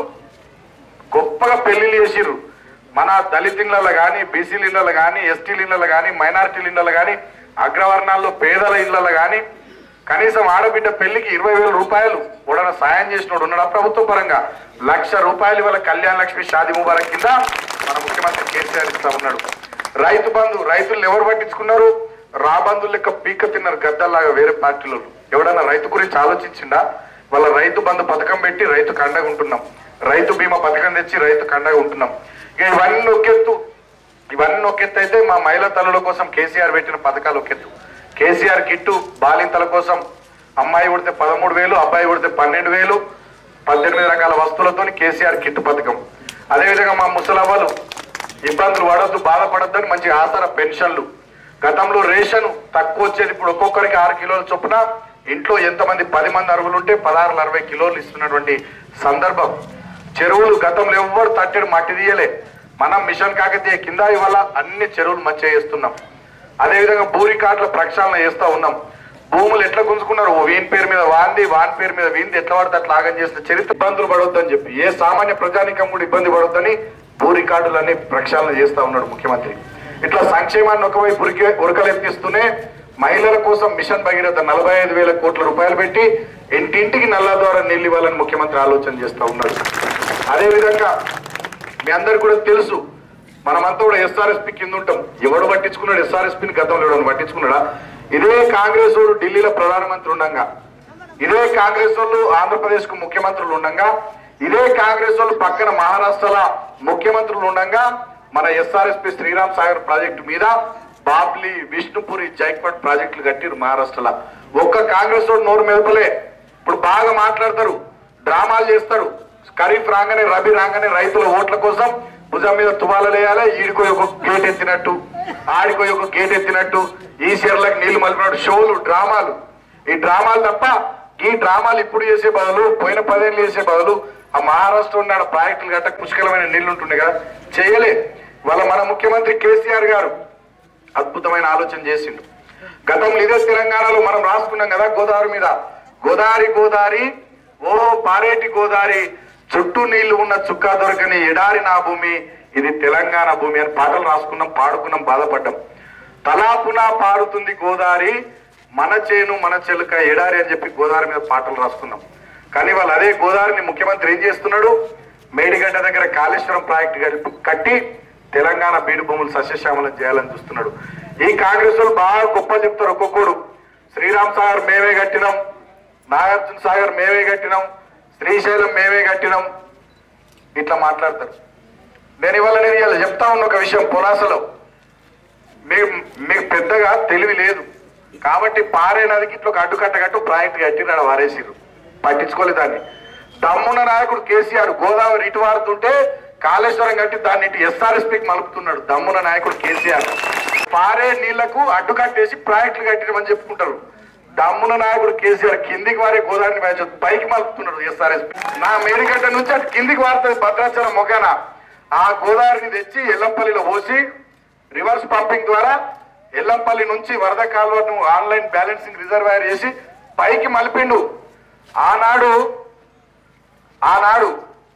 గొప్పగా పెళ్లిళ్ళు చేసిర్రు మన దళిత ఇళ్ళలో కానీ బీసీల ఇళ్ళలో కానీ ఎస్టీల ఇళ్ళలో కానీ మైనారిటీల ఇళ్ళలో కానీ అగ్రవర్ణాల్లో పేదల ఇళ్ళలో కానీ కనీసం ఆడబిడ్డ పెళ్లికి ఇరవై వేల రూపాయలు ఉడన సాయం చేసినోడు ఉన్నాడు ప్రభుత్వ పరంగా లక్ష రూపాయలు ఇవాళ కళ్యాణ లక్ష్మి షాది ముబారక్ కింద మన ముఖ్యమంత్రి కేసీఆర్ ఇస్తా ఉన్నాడు రైతు బంధు రైతులు ఎవరు పట్టించుకున్నారు రాబంధు లెక్క పీక తిన్నారు గద్దల్లాగా వేరే పార్టీలు ఎవడన్నా రైతు గురించి ఆలోచించిందా వాళ్ళ రైతు బంధు పథకం పెట్టి రైతు కండగా ఉంటున్నాం రైతు బీమా పథకం తెచ్చి రైతు కండగా ఉంటున్నాం ఇక ఇవన్నీ ఒకెత్తు ఇవన్నీ ఒకెత్తు అయితే మా మహిళా తల్లుల కోసం కేసీఆర్ పెట్టిన పథకాలు ఒకెత్తు కేసీఆర్ కిట్టు బాలింతల కోసం అమ్మాయి ఉడితే పదమూడు వేలు అబ్బాయి ఉడితే పన్నెండు వేలు పద్దెనిమిది రకాల వస్తువులతో కేసీఆర్ కిట్టు పథకం అదేవిధంగా మా ముసలవ్వలు ఇబ్బందులు పడొద్దు బాధపడొద్దని మంచి ఆసర పెన్షన్లు గతంలో రేషన్ తక్కువ వచ్చేది ఇప్పుడు ఒక్కొక్కరికి ఆరు కిలోల చొప్పున ఇంట్లో ఎంతమంది పది మంది అరుగులు ఉంటే పదహారు అరవై కిలోలు ఇస్తున్నటువంటి సందర్భం చెరువులు గతంలో ఎవ్వరు తట్టెడు మట్టి తీయలే మనం మిషన్ కాకతీయ కింద ఇవాళ అన్ని చెరువులు మంచిగా చేస్తున్నాం అదేవిధంగా బూరి కార్డుల ప్రక్షాళన చేస్తా ఉన్నాం భూములు ఎట్లా గుంజుకున్నారు ఓ వీని పేరు మీద వాంది వాని పేరు మీద వీంది ఎట్లా పడితే అట్లా ఆగం చేసిన చరిత్ర ఇబ్బందులు పడొద్దని చెప్పి ఏ సామాన్య ప్రజానికం కూడా ఇబ్బంది పడొద్దని భూరి కార్డులన్నీ ప్రక్షాళన చేస్తా ఉన్నాడు ముఖ్యమంత్రి ఇట్లా సంక్షేమాన్ని ఒకవైపు ఉరికి ఉరకలెత్తిస్తూనే మహిళల కోసం మిషన్ భగీరథ నలభై ఐదు వేల కోట్ల రూపాయలు పెట్టి ఇంటింటికి నల్లా ద్వారా నీళ్ళు ఇవ్వాలని ముఖ్యమంత్రి ఆలోచన చేస్తా ఉన్నాడు అదేవిధంగా మీ అందరికి కూడా తెలుసు మనమంతా కూడా ఎస్ఆర్ఎస్పి కింద ఉంటాం ఎవడు పట్టించుకున్నాడు ఎస్ఆర్ఎస్పిని గతంలో ఎవడు పట్టించుకున్నాడా ఇదే కాంగ్రెస్ వాడు ఢిల్లీలో ప్రధానమంత్రి ఉండగా ఇదే కాంగ్రెస్ వాళ్ళు ఆంధ్రప్రదేశ్ కు ముఖ్యమంత్రులు ఉండగా ఇదే కాంగ్రెస్ వాళ్ళు పక్కన మహారాష్ట్రల ముఖ్యమంత్రులు ఉండగా మన ఎస్ఆర్ఎస్పి శ్రీరామ్ సాగర్ ప్రాజెక్టు మీద బాబ్లీ విష్ణుపురి జైక్వాడ్ ప్రాజెక్టులు కట్టిరు మహారాష్ట్రలో ఒక్క కాంగ్రెస్ వాడు నోరు మెదపలే ఇప్పుడు బాగా మాట్లాడతారు డ్రామాలు చేస్తారు ఖరీఫ్ రాగానే రబీ రాగానే రైతుల ఓట్ల కోసం భుజం మీద తువాలు వేయాలి ఈడికో ఒక గేట్ ఎత్తినట్టు ఆడికో ఒక గేట్ ఎత్తినట్టు ఈ చీరలకు నీళ్లు మలిపినట్టు షోలు డ్రామాలు ఈ డ్రామాలు తప్ప ఈ డ్రామాలు ఇప్పుడు చేసే బదులు పోయిన పదేళ్ళు చేసే బదులు ఆ మహారాష్ట్ర ఉన్న ప్రాజెక్టులు గట్ట పుష్కలమైన నీళ్లు ఉంటుండే కదా చేయలే వాళ్ళ మన ముఖ్యమంత్రి కేసీఆర్ గారు అద్భుతమైన ఆలోచన చేసిండు గతంలో ఇదే తెలంగాణలో మనం రాసుకున్నాం కదా గోదావరి మీద గోదావరి గోదావరి ఓ పారేటి గోదావరి చుట్టూ నీళ్లు ఉన్న చుక్క దొరకని ఎడారి నా భూమి ఇది తెలంగాణ భూమి అని పాటలు రాసుకున్నాం పాడుకున్నాం బాధపడ్డాం తలాపున పారుతుంది గోదావరి మన చేను మన చెలుక ఎడారి అని చెప్పి గోదావరి మీద పాటలు రాసుకున్నాం కానీ వాళ్ళు అదే గోదావరిని ముఖ్యమంత్రి ఏం చేస్తున్నాడు మేడిగడ్డ దగ్గర కాళేశ్వరం ప్రాజెక్టు గడిపి- కట్టి తెలంగాణ బీడు భూములు సస్యశ్యామలం చేయాలని చూస్తున్నాడు ఈ కాంగ్రెస్ వాళ్ళు బాగా గొప్ప చెప్తారు ఒక్కొక్కడు శ్రీరామ్ సాగర్ మేమే కట్టినాం నాగార్జున సాగర్ మేమే కట్టినాం శ్రీశైలం మేమే కట్టినాం ఇట్లా మాట్లాడతారు నేను ఇవాళ నేను ఇవాళ చెప్తా ఉన్న ఒక విషయం పులాసలో మీకు మీకు పెద్దగా తెలివి లేదు కాబట్టి పారే నదికి ఇట్లా ఒక అడ్డుకట్ట కట్టు ప్రాజెక్ట్ కట్టినాడు వారేసిరు పట్టించుకోలేదు దాన్ని దమ్మున నాయకుడు కేసీఆర్ గోదావరి ఇటు వారుతుంటే కాళేశ్వరం కట్టి దాన్ని ఇటు ఎస్ఆర్ఎస్పీకి మలుపుతున్నాడు దమ్మున నాయకుడు కేసీఆర్ పారే నీళ్లకు అడ్డుకట్టేసి ప్రాజెక్టులు కట్టినమని చెప్పుకుంటారు దమ్మున నాయకుడు కేసీఆర్ కిందికి వారే గోదావరిని మ్యాచ్ పైకి మలుపుతున్నాడు ఎస్ఆర్ఎస్పీ నా మేడిగడ్డ నుంచి అటు కిందికి వారుతుంది భద్రాచలం మొగాన ఆ గోదావరిని తెచ్చి ఎల్లంపల్లిలో పోసి రివర్స్ పంపింగ్ ద్వారా ఎల్లంపల్లి నుంచి వరద కాలువను ఆన్లైన్ బ్యాలెన్సింగ్ రిజర్వాయర్ చేసి పైకి మలిపిండు ఆనాడు ఆనాడు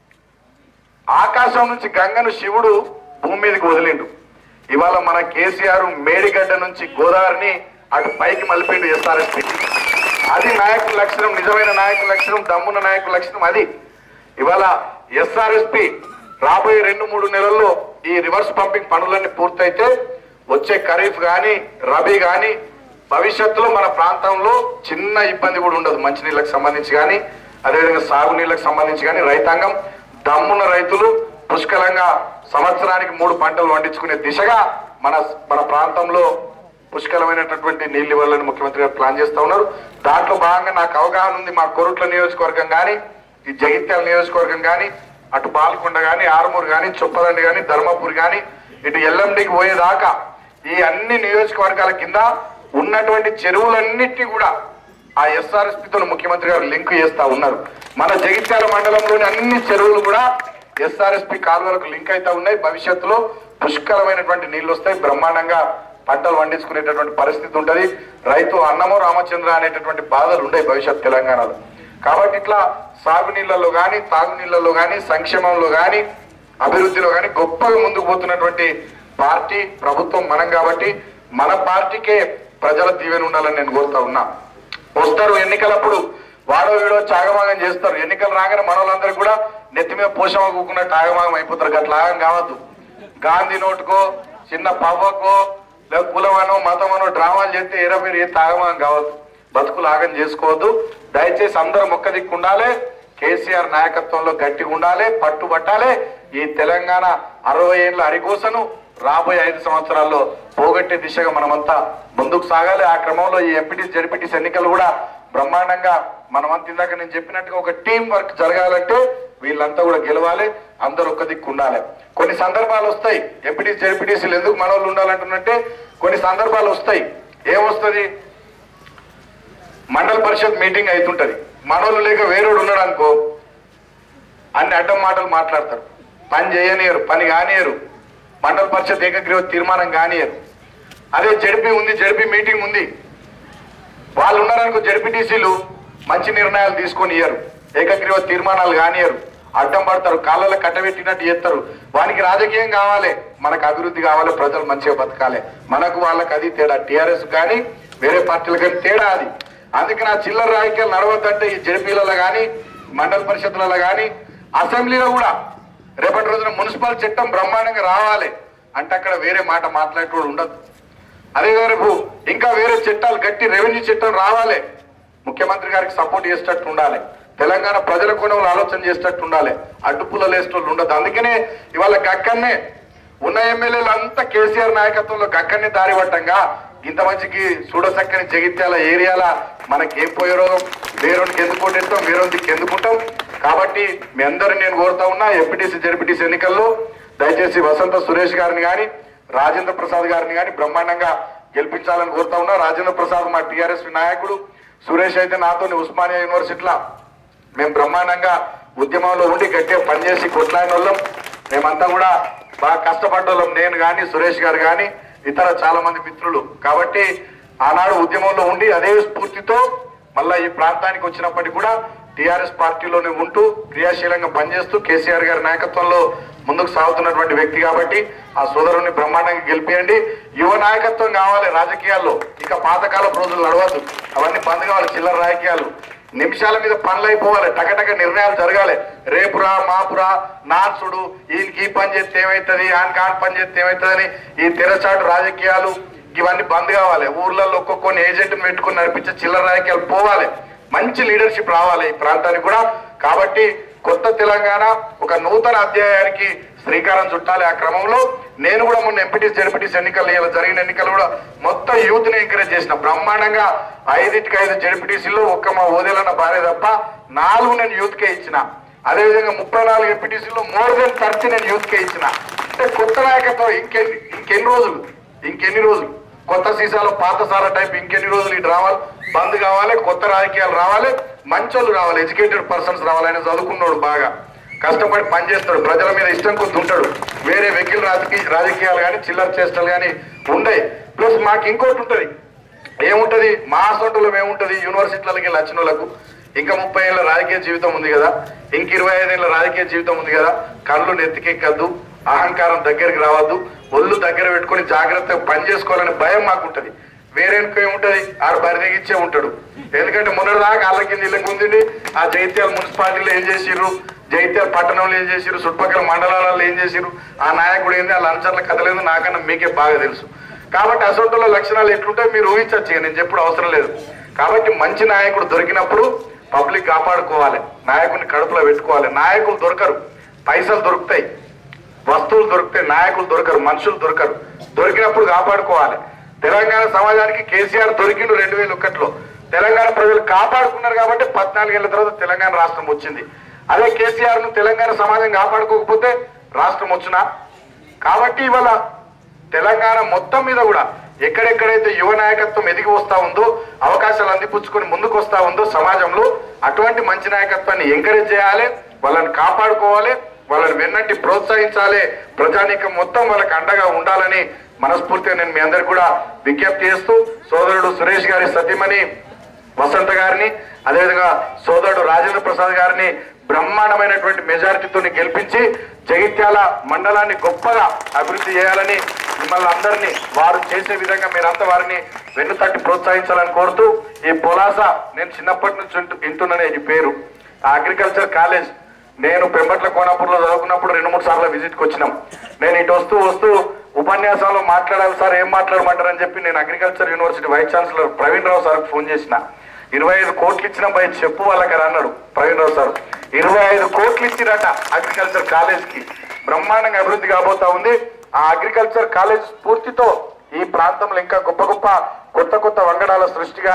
ఆకాశం నుంచి గంగను శివుడు భూమి మీదకి వదిలిండు ఇవాళ మన కేసీఆర్ మేడిగడ్డ నుంచి గోదావరిని అటు పైకి మలిపిండు ఎస్ఆర్ఎస్పీ అది నాయకుల లక్షణం నిజమైన నాయకుల లక్షణం దమ్మున్న నాయకుల లక్షణం అది ఇవాళ ఎస్ఆర్ఎస్పి రాబోయే రెండు మూడు నెలల్లో ఈ రివర్స్ పంపింగ్ పనులన్నీ పూర్తయితే వచ్చే ఖరీఫ్ కానీ రబీ కానీ భవిష్యత్తులో మన ప్రాంతంలో చిన్న ఇబ్బంది కూడా ఉండదు మంచినీళ్ళకి సంబంధించి కానీ అదేవిధంగా సాగునీళ్ళకి సంబంధించి కానీ రైతాంగం దమ్మున్న రైతులు పుష్కలంగా సంవత్సరానికి మూడు పంటలు పండించుకునే దిశగా మన మన ప్రాంతంలో పుష్కలమైనటువంటి నీళ్ళు ఇవ్వాలని ముఖ్యమంత్రి గారు ప్లాన్ చేస్తా ఉన్నారు దాంట్లో భాగంగా నాకు అవగాహన ఉంది మా కొరుట్ల నియోజకవర్గం కానీ ఈ జగిత్యాల నియోజకవర్గం కానీ అటు బాల్కొండ కానీ ఆరుమూరు కానీ చొప్పదండి కానీ ధర్మపూర్ కానీ ఇటు ఎల్లండికి పోయేదాకా ఈ అన్ని నియోజకవర్గాల కింద ఉన్నటువంటి చెరువులన్నిటినీ కూడా ఆ ఎస్ఆర్ఎస్పితో ముఖ్యమంత్రి గారు లింక్ చేస్తా ఉన్నారు మన జగిత్యాల మండలంలోని అన్ని చెరువులు కూడా ఎస్ఆర్ఎస్పి కాలువలకు లింక్ అయితే ఉన్నాయి భవిష్యత్తులో పుష్కలమైనటువంటి నీళ్లు వస్తాయి బ్రహ్మాండంగా పంటలు పండించుకునేటటువంటి పరిస్థితి ఉంటది రైతు అన్నమో రామచంద్ర అనేటటువంటి బాధలు ఉన్నాయి భవిష్యత్ తెలంగాణలో కాబట్టి ఇట్లా సాగునీళ్లలో కానీ తాగునీళ్లలో కానీ సంక్షేమంలో కానీ అభివృద్ధిలో కానీ గొప్పగా ముందుకు పోతున్నటువంటి పార్టీ ప్రభుత్వం మనం కాబట్టి మన పార్టీకే ప్రజల దీవెన ఉండాలని నేను కోరుతా ఉన్నా వస్తారు ఎన్నికలప్పుడు వాడో వీడో చాగమాగం చేస్తారు ఎన్నికలు రాగానే మనోళ్ళందరూ కూడా నెత్తి మీద పోషమ కూకున్నట్టు ఆగమాగం అయిపోతారు అట్లా ఆగం కావద్దు గాంధీ నోటుకో చిన్న పవ్వకో లేదా కులమనో మతమనో డ్రామాలు చేస్తే ఏరా మీరు ఏ తాగమాగం కావద్దు బతుకులు ఆగం చేసుకోవద్దు దయచేసి అందరం ఒక్క దిక్కు ఉండాలి కేసీఆర్ నాయకత్వంలో గట్టిగా ఉండాలి పట్టుబట్టాలి ఈ తెలంగాణ అరవై ఏళ్ళ అరికోసను రాబోయే ఐదు సంవత్సరాల్లో పోగొట్టే దిశగా మనమంతా ముందుకు సాగాలి ఆ క్రమంలో ఈ ఎంపీటీస్ జడ్పీటీస్ ఎన్నికలు కూడా బ్రహ్మాండంగా మనమంతా ఇందాక నేను చెప్పినట్టుగా ఒక టీం వర్క్ జరగాలంటే వీళ్ళంతా కూడా గెలవాలి అందరూ ఒక దిక్కు ఉండాలి కొన్ని సందర్భాలు వస్తాయి ఎంపీటీసీ జెడ్పీటీసీలు ఎందుకు మన వాళ్ళు ఉండాలంటున్నట్టే కొన్ని సందర్భాలు వస్తాయి ఏమొస్తుంది మండల పరిషత్ మీటింగ్ అవుతుంటది మనోళ్ళు లేక వేరేడు ఉన్నాడు అనుకో అన్ని అడ్డం మాటలు మాట్లాడతారు పని చేయనియరు పని కానియరు మండల పరిషత్ ఏకగ్రీవ తీర్మానం కానియరు అదే జడిపి ఉంది జడిపి మీటింగ్ ఉంది వాళ్ళు ఉన్నారనుకో జడ్పీటీసీలు మంచి నిర్ణయాలు తీసుకొని ఇయ్యరు ఏకగ్రీవ తీర్మానాలు కానియరు అడ్డం పడతారు కాళ్ళలో కట్టబెట్టినట్టు చేస్తారు వానికి రాజకీయం కావాలి మనకు అభివృద్ధి కావాలి ప్రజలు మంచిగా బతకాలి మనకు వాళ్ళకి అది తేడా టీఆర్ఎస్ కానీ వేరే పార్టీలు కానీ తేడా అది అందుకని ఆ చిల్లర రాజకీయాలు నడవద్దంటే ఈ జడ్పీలలో కానీ మండల పరిషత్లలో కానీ అసెంబ్లీలో కూడా రేపటి రోజున మున్సిపల్ చట్టం బ్రహ్మాండంగా రావాలి అంటే అక్కడ వేరే మాట మాట్లాడేటోడు ఉండదు అదే రేపు ఇంకా వేరే చట్టాలు గట్టి రెవెన్యూ చట్టం రావాలి ముఖ్యమంత్రి గారికి సపోర్ట్ చేసేటట్టు ఉండాలి తెలంగాణ ప్రజల కోణంలో ఆలోచన చేసేటట్టు ఉండాలి అడ్డుపుల్ల లేసేటోళ్ళు ఉండదు అందుకనే ఇవాళ గక్కన్నే ఉన్న ఎమ్మెల్యేలు అంతా కేసీఆర్ నాయకత్వంలో గక్కన్నే దారి పట్టంగా ఇంత మంచికి చూడసక్కని జగిత్యాల ఏరియాల మనకి ఏం పోయే రోగం వేరొనికి ఎందుకు కొట్టేస్తాం వేరొనికి ఎందుకుంటాం కాబట్టి మీ అందరిని నేను కోరుతా ఉన్నా ఎంపీటీసీ జెడ్పీటీసీ ఎన్నికల్లో దయచేసి వసంత సురేష్ గారిని కానీ రాజేంద్ర ప్రసాద్ గారిని కానీ బ్రహ్మాండంగా గెలిపించాలని కోరుతా ఉన్నా రాజేంద్ర ప్రసాద్ మా టీఆర్ఎస్ నాయకుడు సురేష్ అయితే నాతో ఉస్మానియా యూనివర్సిటీలో మేము బ్రహ్మాండంగా ఉద్యమంలో ఉండి గట్టిగా పనిచేసి కొట్లాడిన వాళ్ళం మేమంతా కూడా బాగా కష్టపడ్డోళ్ళం నేను కానీ సురేష్ గారు కానీ ఇతర చాలా మంది మిత్రులు కాబట్టి ఆనాడు ఉద్యమంలో ఉండి అదే స్ఫూర్తితో మళ్ళా ఈ ప్రాంతానికి వచ్చినప్పటికీ కూడా టీఆర్ఎస్ పార్టీలోనే ఉంటూ క్రియాశీలంగా పనిచేస్తూ కేసీఆర్ గారి నాయకత్వంలో ముందుకు సాగుతున్నటువంటి వ్యక్తి కాబట్టి ఆ సోదరుని బ్రహ్మాండంగా గెలిపియండి యువ నాయకత్వం కావాలి రాజకీయాల్లో ఇక పాతకాలపు రోజులు నడవద్దు అవన్నీ బంద్ కావాలి చిల్లర రాజకీయాలు నిమిషాల మీద పనులు అయిపోవాలి టకటక నిర్ణయాలు జరగాలి రేపురా మాపురా నాన్సుడు ఈయనకి ఈ పని చేస్తే ఏమవుతుంది ఆయనకి ఆ పని చేస్తే ఏమవుతుందని ఈ తెరచాటు రాజకీయాలు ఇవన్నీ బంద్ కావాలి ఊర్లలో ఒక్కొక్క ఏజెంట్ని పెట్టుకుని నడిపించే చిల్లర రాజకీయాలు పోవాలి మంచి లీడర్షిప్ రావాలి ఈ ప్రాంతానికి కూడా కాబట్టి కొత్త తెలంగాణ ఒక నూతన అధ్యాయానికి శ్రీకారం చుట్టాలి ఆ క్రమంలో నేను కూడా మొన్న ఎంపీటీస్ జడ్పీటీస్ ఎన్నికలు ఇలా జరిగిన ఎన్నికలు కూడా మొత్తం యూత్ ని ఎంకరేజ్ చేసిన బ్రహ్మాండంగా ఐదింటికి ఐదు జడ్పీటీసీలో ఒక్క మా ఓదేలన్న భార్య తప్ప నాలుగు నేను యూత్ కే ఇచ్చిన అదేవిధంగా ముప్పై నాలుగు ఎంపీటీసీలో మోర్ దెన్ థర్టీ నేను యూత్ కే ఇచ్చిన అంటే కొత్త నాయకత్వం ఇంకెన్ని ఇంకెన్ని రోజులు ఇంకెన్ని రోజులు కొత్త సీసాలో పాత సారా టైప్ ఇంకెన్ని రోజులు ఈ డ్రామాలు బంద్ కావాలి కొత్త రాజకీయాలు రావాలి మంచోళ్ళు రావాలి ఎడ్యుకేటెడ్ పర్సన్స్ రావాలి ఆయన చదువుకున్నాడు బాగా కష్టపడి పనిచేస్తాడు ప్రజల మీద ఇష్టం కొద్ది ఉంటాడు వేరే వెకిల్ రాజకీయ రాజకీయాలు కానీ చిల్లర చేష్టలు కానీ ఉండే ప్లస్ మాకు ఇంకోటి ఉంటుంది ఏముంటది మా సొంటలో ఏముంటది యూనివర్సిటీలకి వచ్చిన వాళ్ళకు ఇంకా ముప్పై ఏళ్ళ రాజకీయ జీవితం ఉంది కదా ఇంక ఇరవై ఐదేళ్ళ రాజకీయ జీవితం ఉంది కదా కళ్ళు నెత్తికెక్కద్దు అహంకారం దగ్గరికి రావద్దు ఒళ్ళు దగ్గర పెట్టుకొని జాగ్రత్తగా పని చేసుకోవాలని భయం మాకుంటది వేరే ఏముంటది ఆడు బరి తెగించే ఉంటాడు ఎందుకంటే మొన్నటిదాకా వాళ్ళ కింద ఇళ్ళకి ఉంది ఆ జైత్యాల మున్సిపాలిటీలో ఏం చేసిర్రు జైత్యాల పట్టణంలో ఏం చేసిర్రు చుట్టుపక్కల మండలాలలో ఏం చేసిర్రు ఆ నాయకుడు ఏంది ఆ లంచర్ల కథలేదు నాకన్నా మీకే బాగా తెలుసు కాబట్టి అసొంటుల లక్షణాలు ఎట్లుంటే మీరు ఊహించచ్చు ఇక నేను చెప్పుడు అవసరం లేదు కాబట్టి మంచి నాయకుడు దొరికినప్పుడు పబ్లిక్ కాపాడుకోవాలి నాయకుడిని కడుపులో పెట్టుకోవాలి నాయకులు దొరకరు పైసలు దొరుకుతాయి వస్తువులు దొరుకుతాయి నాయకులు దొరకరు మనుషులు దొరకరు దొరికినప్పుడు కాపాడుకోవాలి తెలంగాణ సమాజానికి కేసీఆర్ దొరికిండు రెండు వేల ఒకటిలో తెలంగాణ ప్రజలు కాపాడుకున్నారు కాబట్టి పద్నాలుగేళ్ల తర్వాత తెలంగాణ రాష్ట్రం వచ్చింది అదే కేసీఆర్ ను తెలంగాణ సమాజం కాపాడుకోకపోతే రాష్ట్రం వచ్చునా కాబట్టి ఇవాళ తెలంగాణ మొత్తం మీద కూడా ఎక్కడెక్కడైతే యువ నాయకత్వం ఎదిగి వస్తా ఉందో అవకాశాలు అందిపుచ్చుకొని ముందుకు వస్తా ఉందో సమాజంలో అటువంటి మంచి నాయకత్వాన్ని ఎంకరేజ్ చేయాలి వాళ్ళని కాపాడుకోవాలి వాళ్ళని వెన్నట్టి ప్రోత్సహించాలి ప్రజానీకం మొత్తం వాళ్ళకి అండగా ఉండాలని మనస్ఫూర్తిగా నేను మీ అందరికి కూడా విజ్ఞప్తి చేస్తూ సోదరుడు సురేష్ గారి సతీమణి వసంత గారిని అదేవిధంగా సోదరుడు రాజేంద్ర ప్రసాద్ గారిని బ్రహ్మాండమైనటువంటి మెజారిటీతో గెలిపించి జగిత్యాల మండలాన్ని గొప్పగా అభివృద్ధి చేయాలని మిమ్మల్ని అందరినీ వారు చేసే విధంగా మీరంతా వారిని వెన్నుతట్టి ప్రోత్సహించాలని కోరుతూ ఈ పొలాస నేను చిన్నప్పటి నుంచి వింటు- వింటున్నానే ఈ పేరు ఆ అగ్రికల్చర్ కాలేజ్ నేను పెంబట్ల కోనాపూర్లో చదువుకున్నప్పుడు రెండు మూడు సార్లు విజిట్కి వచ్చినాం నేను ఇటు వస్తూ వస్తూ ఉపన్యాసంలో మాట్లాడాలి సార్ ఏం మాట్లాడమంటారని చెప్పి నేను agriculture university vice chancellor Praveen Rao సార్కి ఫోన్ చేసిన ఇరవై ఐదు కోట్లు ఇచ్చిన పై చెప్పు వాళ్ళకి అని అన్నాడు ప్రవీణ్ రావు సార్ ఇరవై ఐదు కోట్లు ఇచ్చిరట అగ్రికల్చర్ కాలేజ్ కి బ్రహ్మాండంగా అభివృద్ధి కాబోతా ఉంది ఆ అగ్రికల్చర్ కాలేజ్ స్ఫూర్తితో ఈ ప్రాంతంలో ఇంకా గొప్ప గొప్ప కొత్త కొత్త వంగడాల సృష్టి కానీ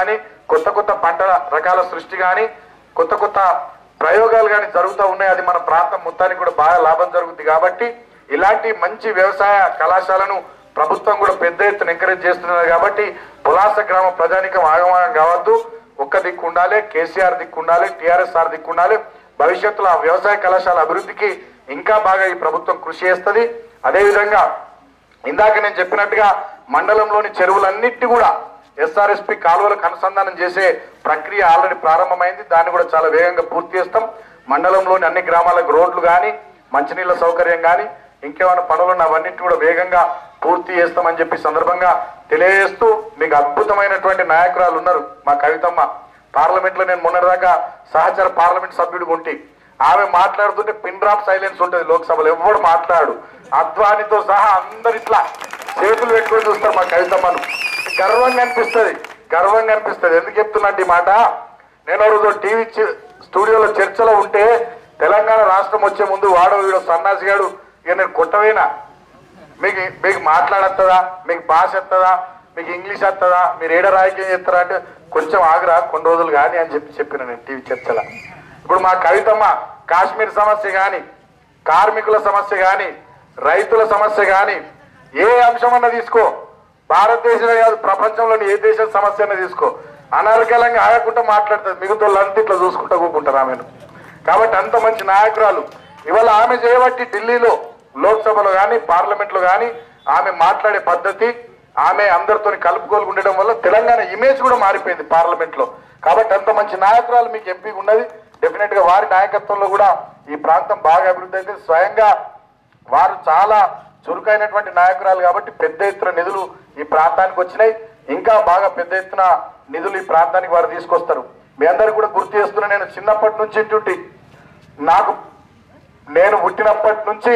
కొత్త కొత్త పంట రకాల సృష్టి కానీ కొత్త కొత్త ప్రయోగాలు కానీ జరుగుతూ ఉన్నాయి అది మన ప్రాంతం మొత్తానికి కూడా బాగా లాభం జరుగుతుంది కాబట్టి ఇలాంటి మంచి వ్యవసాయ కళాశాలను ప్రభుత్వం కూడా పెద్ద ఎత్తున ఎంకరేజ్ చేస్తున్నది కాబట్టి పులాస గ్రామ ప్రజానికం ఆగమాగం కావద్దు ఒక్క దిక్కు ఉండాలి కేసీఆర్ దిక్కు ఉండాలి టీఆర్ఎస్ ఆర్ దిక్కు ఉండాలి భవిష్యత్తులో ఆ వ్యవసాయ కళాశాల అభివృద్ధికి ఇంకా బాగా ఈ ప్రభుత్వం కృషి చేస్తుంది అదేవిధంగా ఇందాక నేను చెప్పినట్టుగా మండలంలోని చెరువులన్నిటి కూడా ఎస్ఆర్ఎస్పి కాలువలకు అనుసంధానం చేసే ప్రక్రియ ఆల్రెడీ ప్రారంభమైంది దాన్ని కూడా చాలా వేగంగా పూర్తి చేస్తాం మండలంలోని అన్ని గ్రామాలకు రోడ్లు కానీ మంచినీళ్ళ సౌకర్యం కానీ ఇంకేమైనా పనులు ఉన్న అవన్నిటిని కూడా వేగంగా పూర్తి చేస్తామని చెప్పి సందర్భంగా తెలియజేస్తూ మీకు అద్భుతమైనటువంటి నాయకురాలు ఉన్నారు మా కవితమ్మ పార్లమెంట్ లో నేను మొన్నటిదాకా సహచర పార్లమెంట్ సభ్యుడు ఉంటి ఆమె మాట్లాడుతుంటే పిన్ డ్రాప్ సైలెన్స్ ఉంటుంది లోక్సభలో ఎవడు మాట్లాడు అద్వానితో సహా అందరు ఇట్లా చేతులు పెట్టుకొని చూస్తారు మా కవితమ్మను గర్వంగా అనిపిస్తుంది గర్వంగా అనిపిస్తుంది ఎందుకు చెప్తున్నట్టు ఈ మాట నేను ఆ రోజు టీవీ చ- స్టూడియోలో చర్చలో ఉంటే తెలంగాణ రాష్ట్రం వచ్చే ముందు వాడో వీడో సన్నాసి గాడు ఇక నేను కొట్టవేనా మీకు మీకు మాట్లాడత్తదా మీకు భాష వస్తుందా మీకు ఇంగ్లీష్ వస్తుందా మీరు ఏడ రాజకీయం చేస్తారా అంటే కొంచెం ఆగురా కొన్ని రోజులు కానీ అని చెప్పి చెప్పిన నేను టీవీ చర్చల ఇప్పుడు మా కవితమ్మ కాశ్మీర్ సమస్య కానీ కార్మికుల సమస్య కానీ రైతుల సమస్య కానీ ఏ అంశమన్నా తీసుకో భారతదేశమే కాదు ప్రపంచంలోని ఏ దేశం సమస్య అన్నా తీసుకో అనర్గళంగా ఆగకుండా మాట్లాడుతుంది మిగతా వాళ్ళంతా ఇట్లా చూసుకుంటా కూకుంటారు ఆమెను కాబట్టి అంత మంచి నాయకురాలు ఇవాళ ఆమె చేయబట్టి ఢిల్లీలో లోక్సభలో కానీ పార్లమెంట్లో కానీ ఆమె మాట్లాడే పద్ధతి ఆమె అందరితో కలుపుకోలు ఉండడం వల్ల తెలంగాణ ఇమేజ్ కూడా మారిపోయింది పార్లమెంట్ లో కాబట్టి అంత మంచి నాయకురాలు మీకు ఎంపీ ఉన్నది డెఫినెట్ గా వారి నాయకత్వంలో కూడా ఈ ప్రాంతం బాగా అభివృద్ధి అయితే స్వయంగా వారు చాలా చురుకైనటువంటి నాయకురాలు కాబట్టి పెద్ద ఎత్తున నిధులు ఈ ప్రాంతానికి వచ్చినాయి ఇంకా బాగా పెద్ద ఎత్తున నిధులు ఈ ప్రాంతానికి వారు తీసుకొస్తారు మీ అందరికి కూడా గుర్తు చేస్తున్నా నేను చిన్నప్పటి నుంచి ఇంటుంటి నాకు నేను పుట్టినప్పటి నుంచి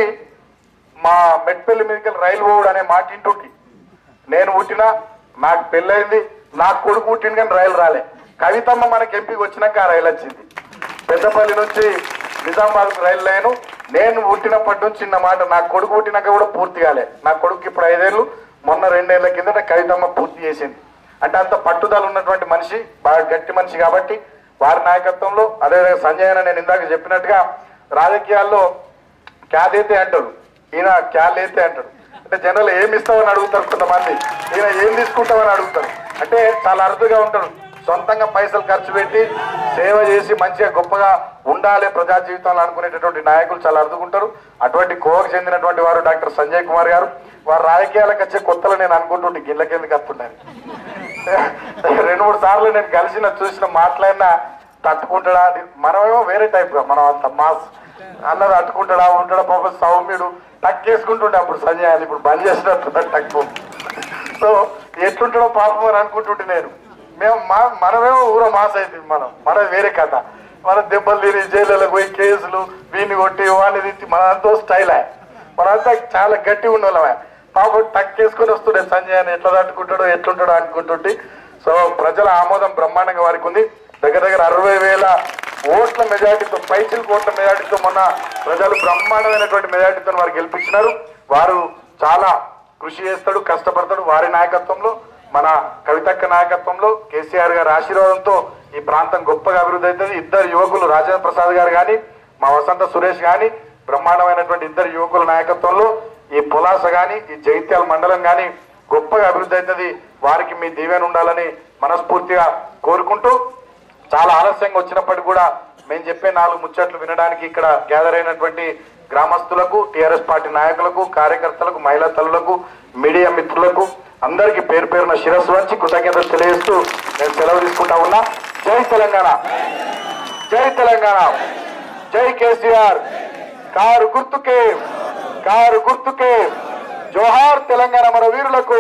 మా మెట్పల్లి మీదకి రైలు పోవుడు అనే మాట ఇంటుంటి నేను పుట్టినా నాకు పెళ్ళైంది నాకు కొడుకు పుట్టింది కానీ రైలు రాలే కవితమ్మ మనకి ఎంపీకి వచ్చినాక ఆ రైలు వచ్చింది పెద్దపల్లి నుంచి నిజామాబాద్కు రైలు లేను నేను పుట్టినప్పటి నుంచి చిన్న మాట నా కొడుకు పుట్టినాక కూడా పూర్తి కాలే నా కొడుకు ఇప్పుడు ఐదేళ్ళు మొన్న రెండేళ్ల కిందట కవితమ్మ పూర్తి చేసింది అంటే అంత పట్టుదల ఉన్నటువంటి మనిషి బాగా గట్టి మనిషి కాబట్టి వారి నాయకత్వంలో అదేవిధంగా సంజయ్ అన్న నేను ఇందాక చెప్పినట్టుగా రాజకీయాల్లో క్యాదేతే అంటాడు ఈయన క్యాలేతే అంటాడు అంటే జనరల్ ఏమి ఇస్తామని అడుగుతారు కొంతమంది ఈయన ఏం తీసుకుంటామని అడుగుతారు అంటే చాలా అరుదుగా ఉంటాడు సొంతంగా పైసలు ఖర్చు పెట్టి సేవ చేసి మంచిగా గొప్పగా ఉండాలి ప్రజా జీవితంలో అనుకునేటటువంటి నాయకులు చాలా అరుదుకుంటారు అటువంటి కోవకు చెందినటువంటి వారు డాక్టర్ సంజయ్ కుమార్ గారు వారు రాజకీయాలకు వచ్చే కొత్తలో నేను అనుకుంటుంటే గిళ్ళకెందుకు వస్తున్నాను రెండు మూడు సార్లు నేను కలిసిన చూసిన మాట్లాడినా తట్టుకుంటాడా అది మనమేమో వేరే టైప్ గా మనం అంత మాస్ అన్నది తట్టుకుంటాడా ఉంటాడా పాప సౌమ్యుడు టక్ చేసుకుంటుండే అప్పుడు సంజయ్ అని ఇప్పుడు బంద్ చేసినట్టు టక్కు సో ఎట్లుంటాడో పాపం అని అనుకుంటుంటే నేను మేము మా మనమేమో ఊర మాస్ అయింది మనం మనది వేరే కథ మన దెబ్బలు తిని జైళ్ళకి పోయి కేసులు వీడిని కొట్టి వాడిని తిట్టి మనంతో స్టైలే మనంతా చాలా గట్టి ఉండేవాళ్ళమే పాపం టక్ చేసుకొని వస్తుండే సంజయ్ అని ఎట్లా తట్టుకుంటాడో ఎట్లుంటాడో అనుకుంటుంటే సో ప్రజల ఆమోదం బ్రహ్మాండంగా వారికి ఉంది దగ్గర దగ్గర అరవై వేల ఓట్ల మెజార్టీతో పైచిల్ కోట్ల మెజార్టీతో మొన్న ప్రజలు బ్రహ్మాండమైనటువంటి మెజార్టీతో వారు గెలిపించినారు వారు చాలా కృషి చేస్తాడు కష్టపడతాడు వారి నాయకత్వంలో మన కవితక్క నాయకత్వంలో కేసీఆర్ గారి ఆశీర్వాదంతో ఈ ప్రాంతం గొప్పగా అభివృద్ధి అవుతుంది ఇద్దరు యువకులు రాజేంద్ర ప్రసాద్ గారు కానీ మా వసంత సురేష్ కానీ బ్రహ్మాండమైనటువంటి ఇద్దరు యువకుల నాయకత్వంలో ఈ పులాస కానీ ఈ జైత్యాల మండలం కానీ గొప్పగా అభివృద్ధి అవుతుంది వారికి మీ దీవెన ఉండాలని మనస్ఫూర్తిగా కోరుకుంటూ చాలా ఆలస్యంగా వచ్చినప్పటికీ కూడా మేము చెప్పే నాలుగు ముచ్చట్లు వినడానికి ఇక్కడ గ్యాదర్ అయినటువంటి గ్రామస్తులకు టిఆర్ఎస్ పార్టీ నాయకులకు కార్యకర్తలకు మహిళా తల్లులకు మీడియా మిత్రులకు అందరికీ పేరు పేరున శిరస్సు వంచి కృతజ్ఞతలు తెలియజేస్తూ నేను సెలవు తీసుకుంటా ఉన్నా జై తెలంగాణ జై తెలంగాణ జై కేసీఆర్ కారు గుర్తుకే కారు గుర్తుకే జోహార్ తెలంగాణ మన వీరులకు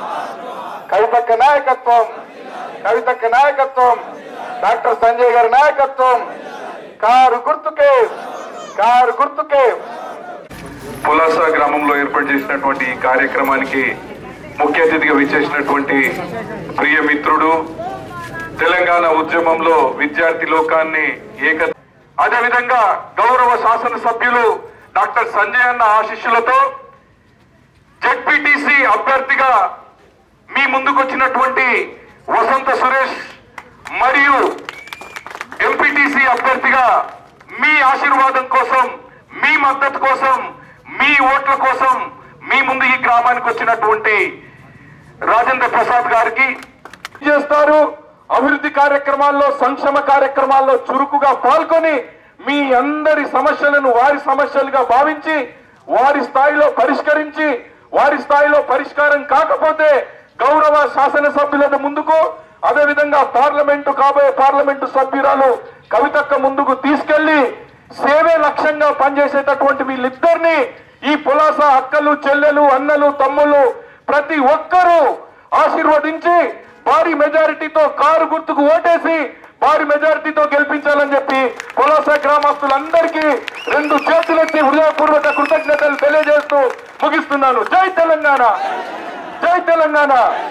కవితక్క నాయకత్వం కవితక్క నాయకత్వం డాక్టర్ సంజయ్ గారి నాయకత్వం కారు గుర్తుకే కారు గుర్తుకే పులాస గ్రామంలో ఏర్పాటు చేసినటువంటి ఈ కార్యక్రమానికి ముఖ్య అతిథిగా విచ్చేసినటువంటి ప్రియ మిత్రుడు తెలంగాణ ఉద్యమంలో విద్యార్థి లోకాన్ని ఏక అదేవిధంగా గౌరవ శాసనసభ్యులు డాక్టర్ సంజయ్ అన్న ఆశీస్సులతో జెడ్పీటీసీ అభ్యర్థిగా మీ ముందుకు వచ్చినటువంటి వసంత సురేష్ కూడా మీ ఆశీర్వాదం కోసం మీ మద్దతు కోసం మీ ఓట్ల కోసం మీ ముందు ఈ గ్రామానికి వచ్చినటువంటి రాజేంద్ర ప్రసాద్ గారికి చేస్తారు అభివృద్ధి కార్యక్రమాల్లో సంక్షేమ కార్యక్రమాల్లో చురుకుగా పాల్గొని మీ అందరి సమస్యలను వారి సమస్యలుగా భావించి వారి స్థాయిలో పరిష్కరించి వారి స్థాయిలో పరిష్కారం కాకపోతే గౌరవ శాసనసభ్యులను ముందుకు అదేవిధంగా పార్లమెంటు కాబోయే పార్లమెంటు సభ్యురాలు కవితక్క ముందుకు తీసుకెళ్లి సేవే లక్ష్యంగా పనిచేసేటటువంటి వీళ్ళిద్దరిని ఈ పులాస అక్కలు చెల్లెలు అన్నలు తమ్ముళ్ళు ప్రతి ఒక్కరూ ఆశీర్వదించి భారీ మెజారిటీతో కారు గుర్తుకు ఓటేసి భారీ మెజారిటీతో గెలిపించాలని చెప్పి పులాస గ్రామస్తులందరికీ రెండు చేతులెత్తి హృదయపూర్వక కృతజ్ఞతలు తెలియజేస్తూ ముగిస్తున్నాను జై తెలంగాణ జై తెలంగాణ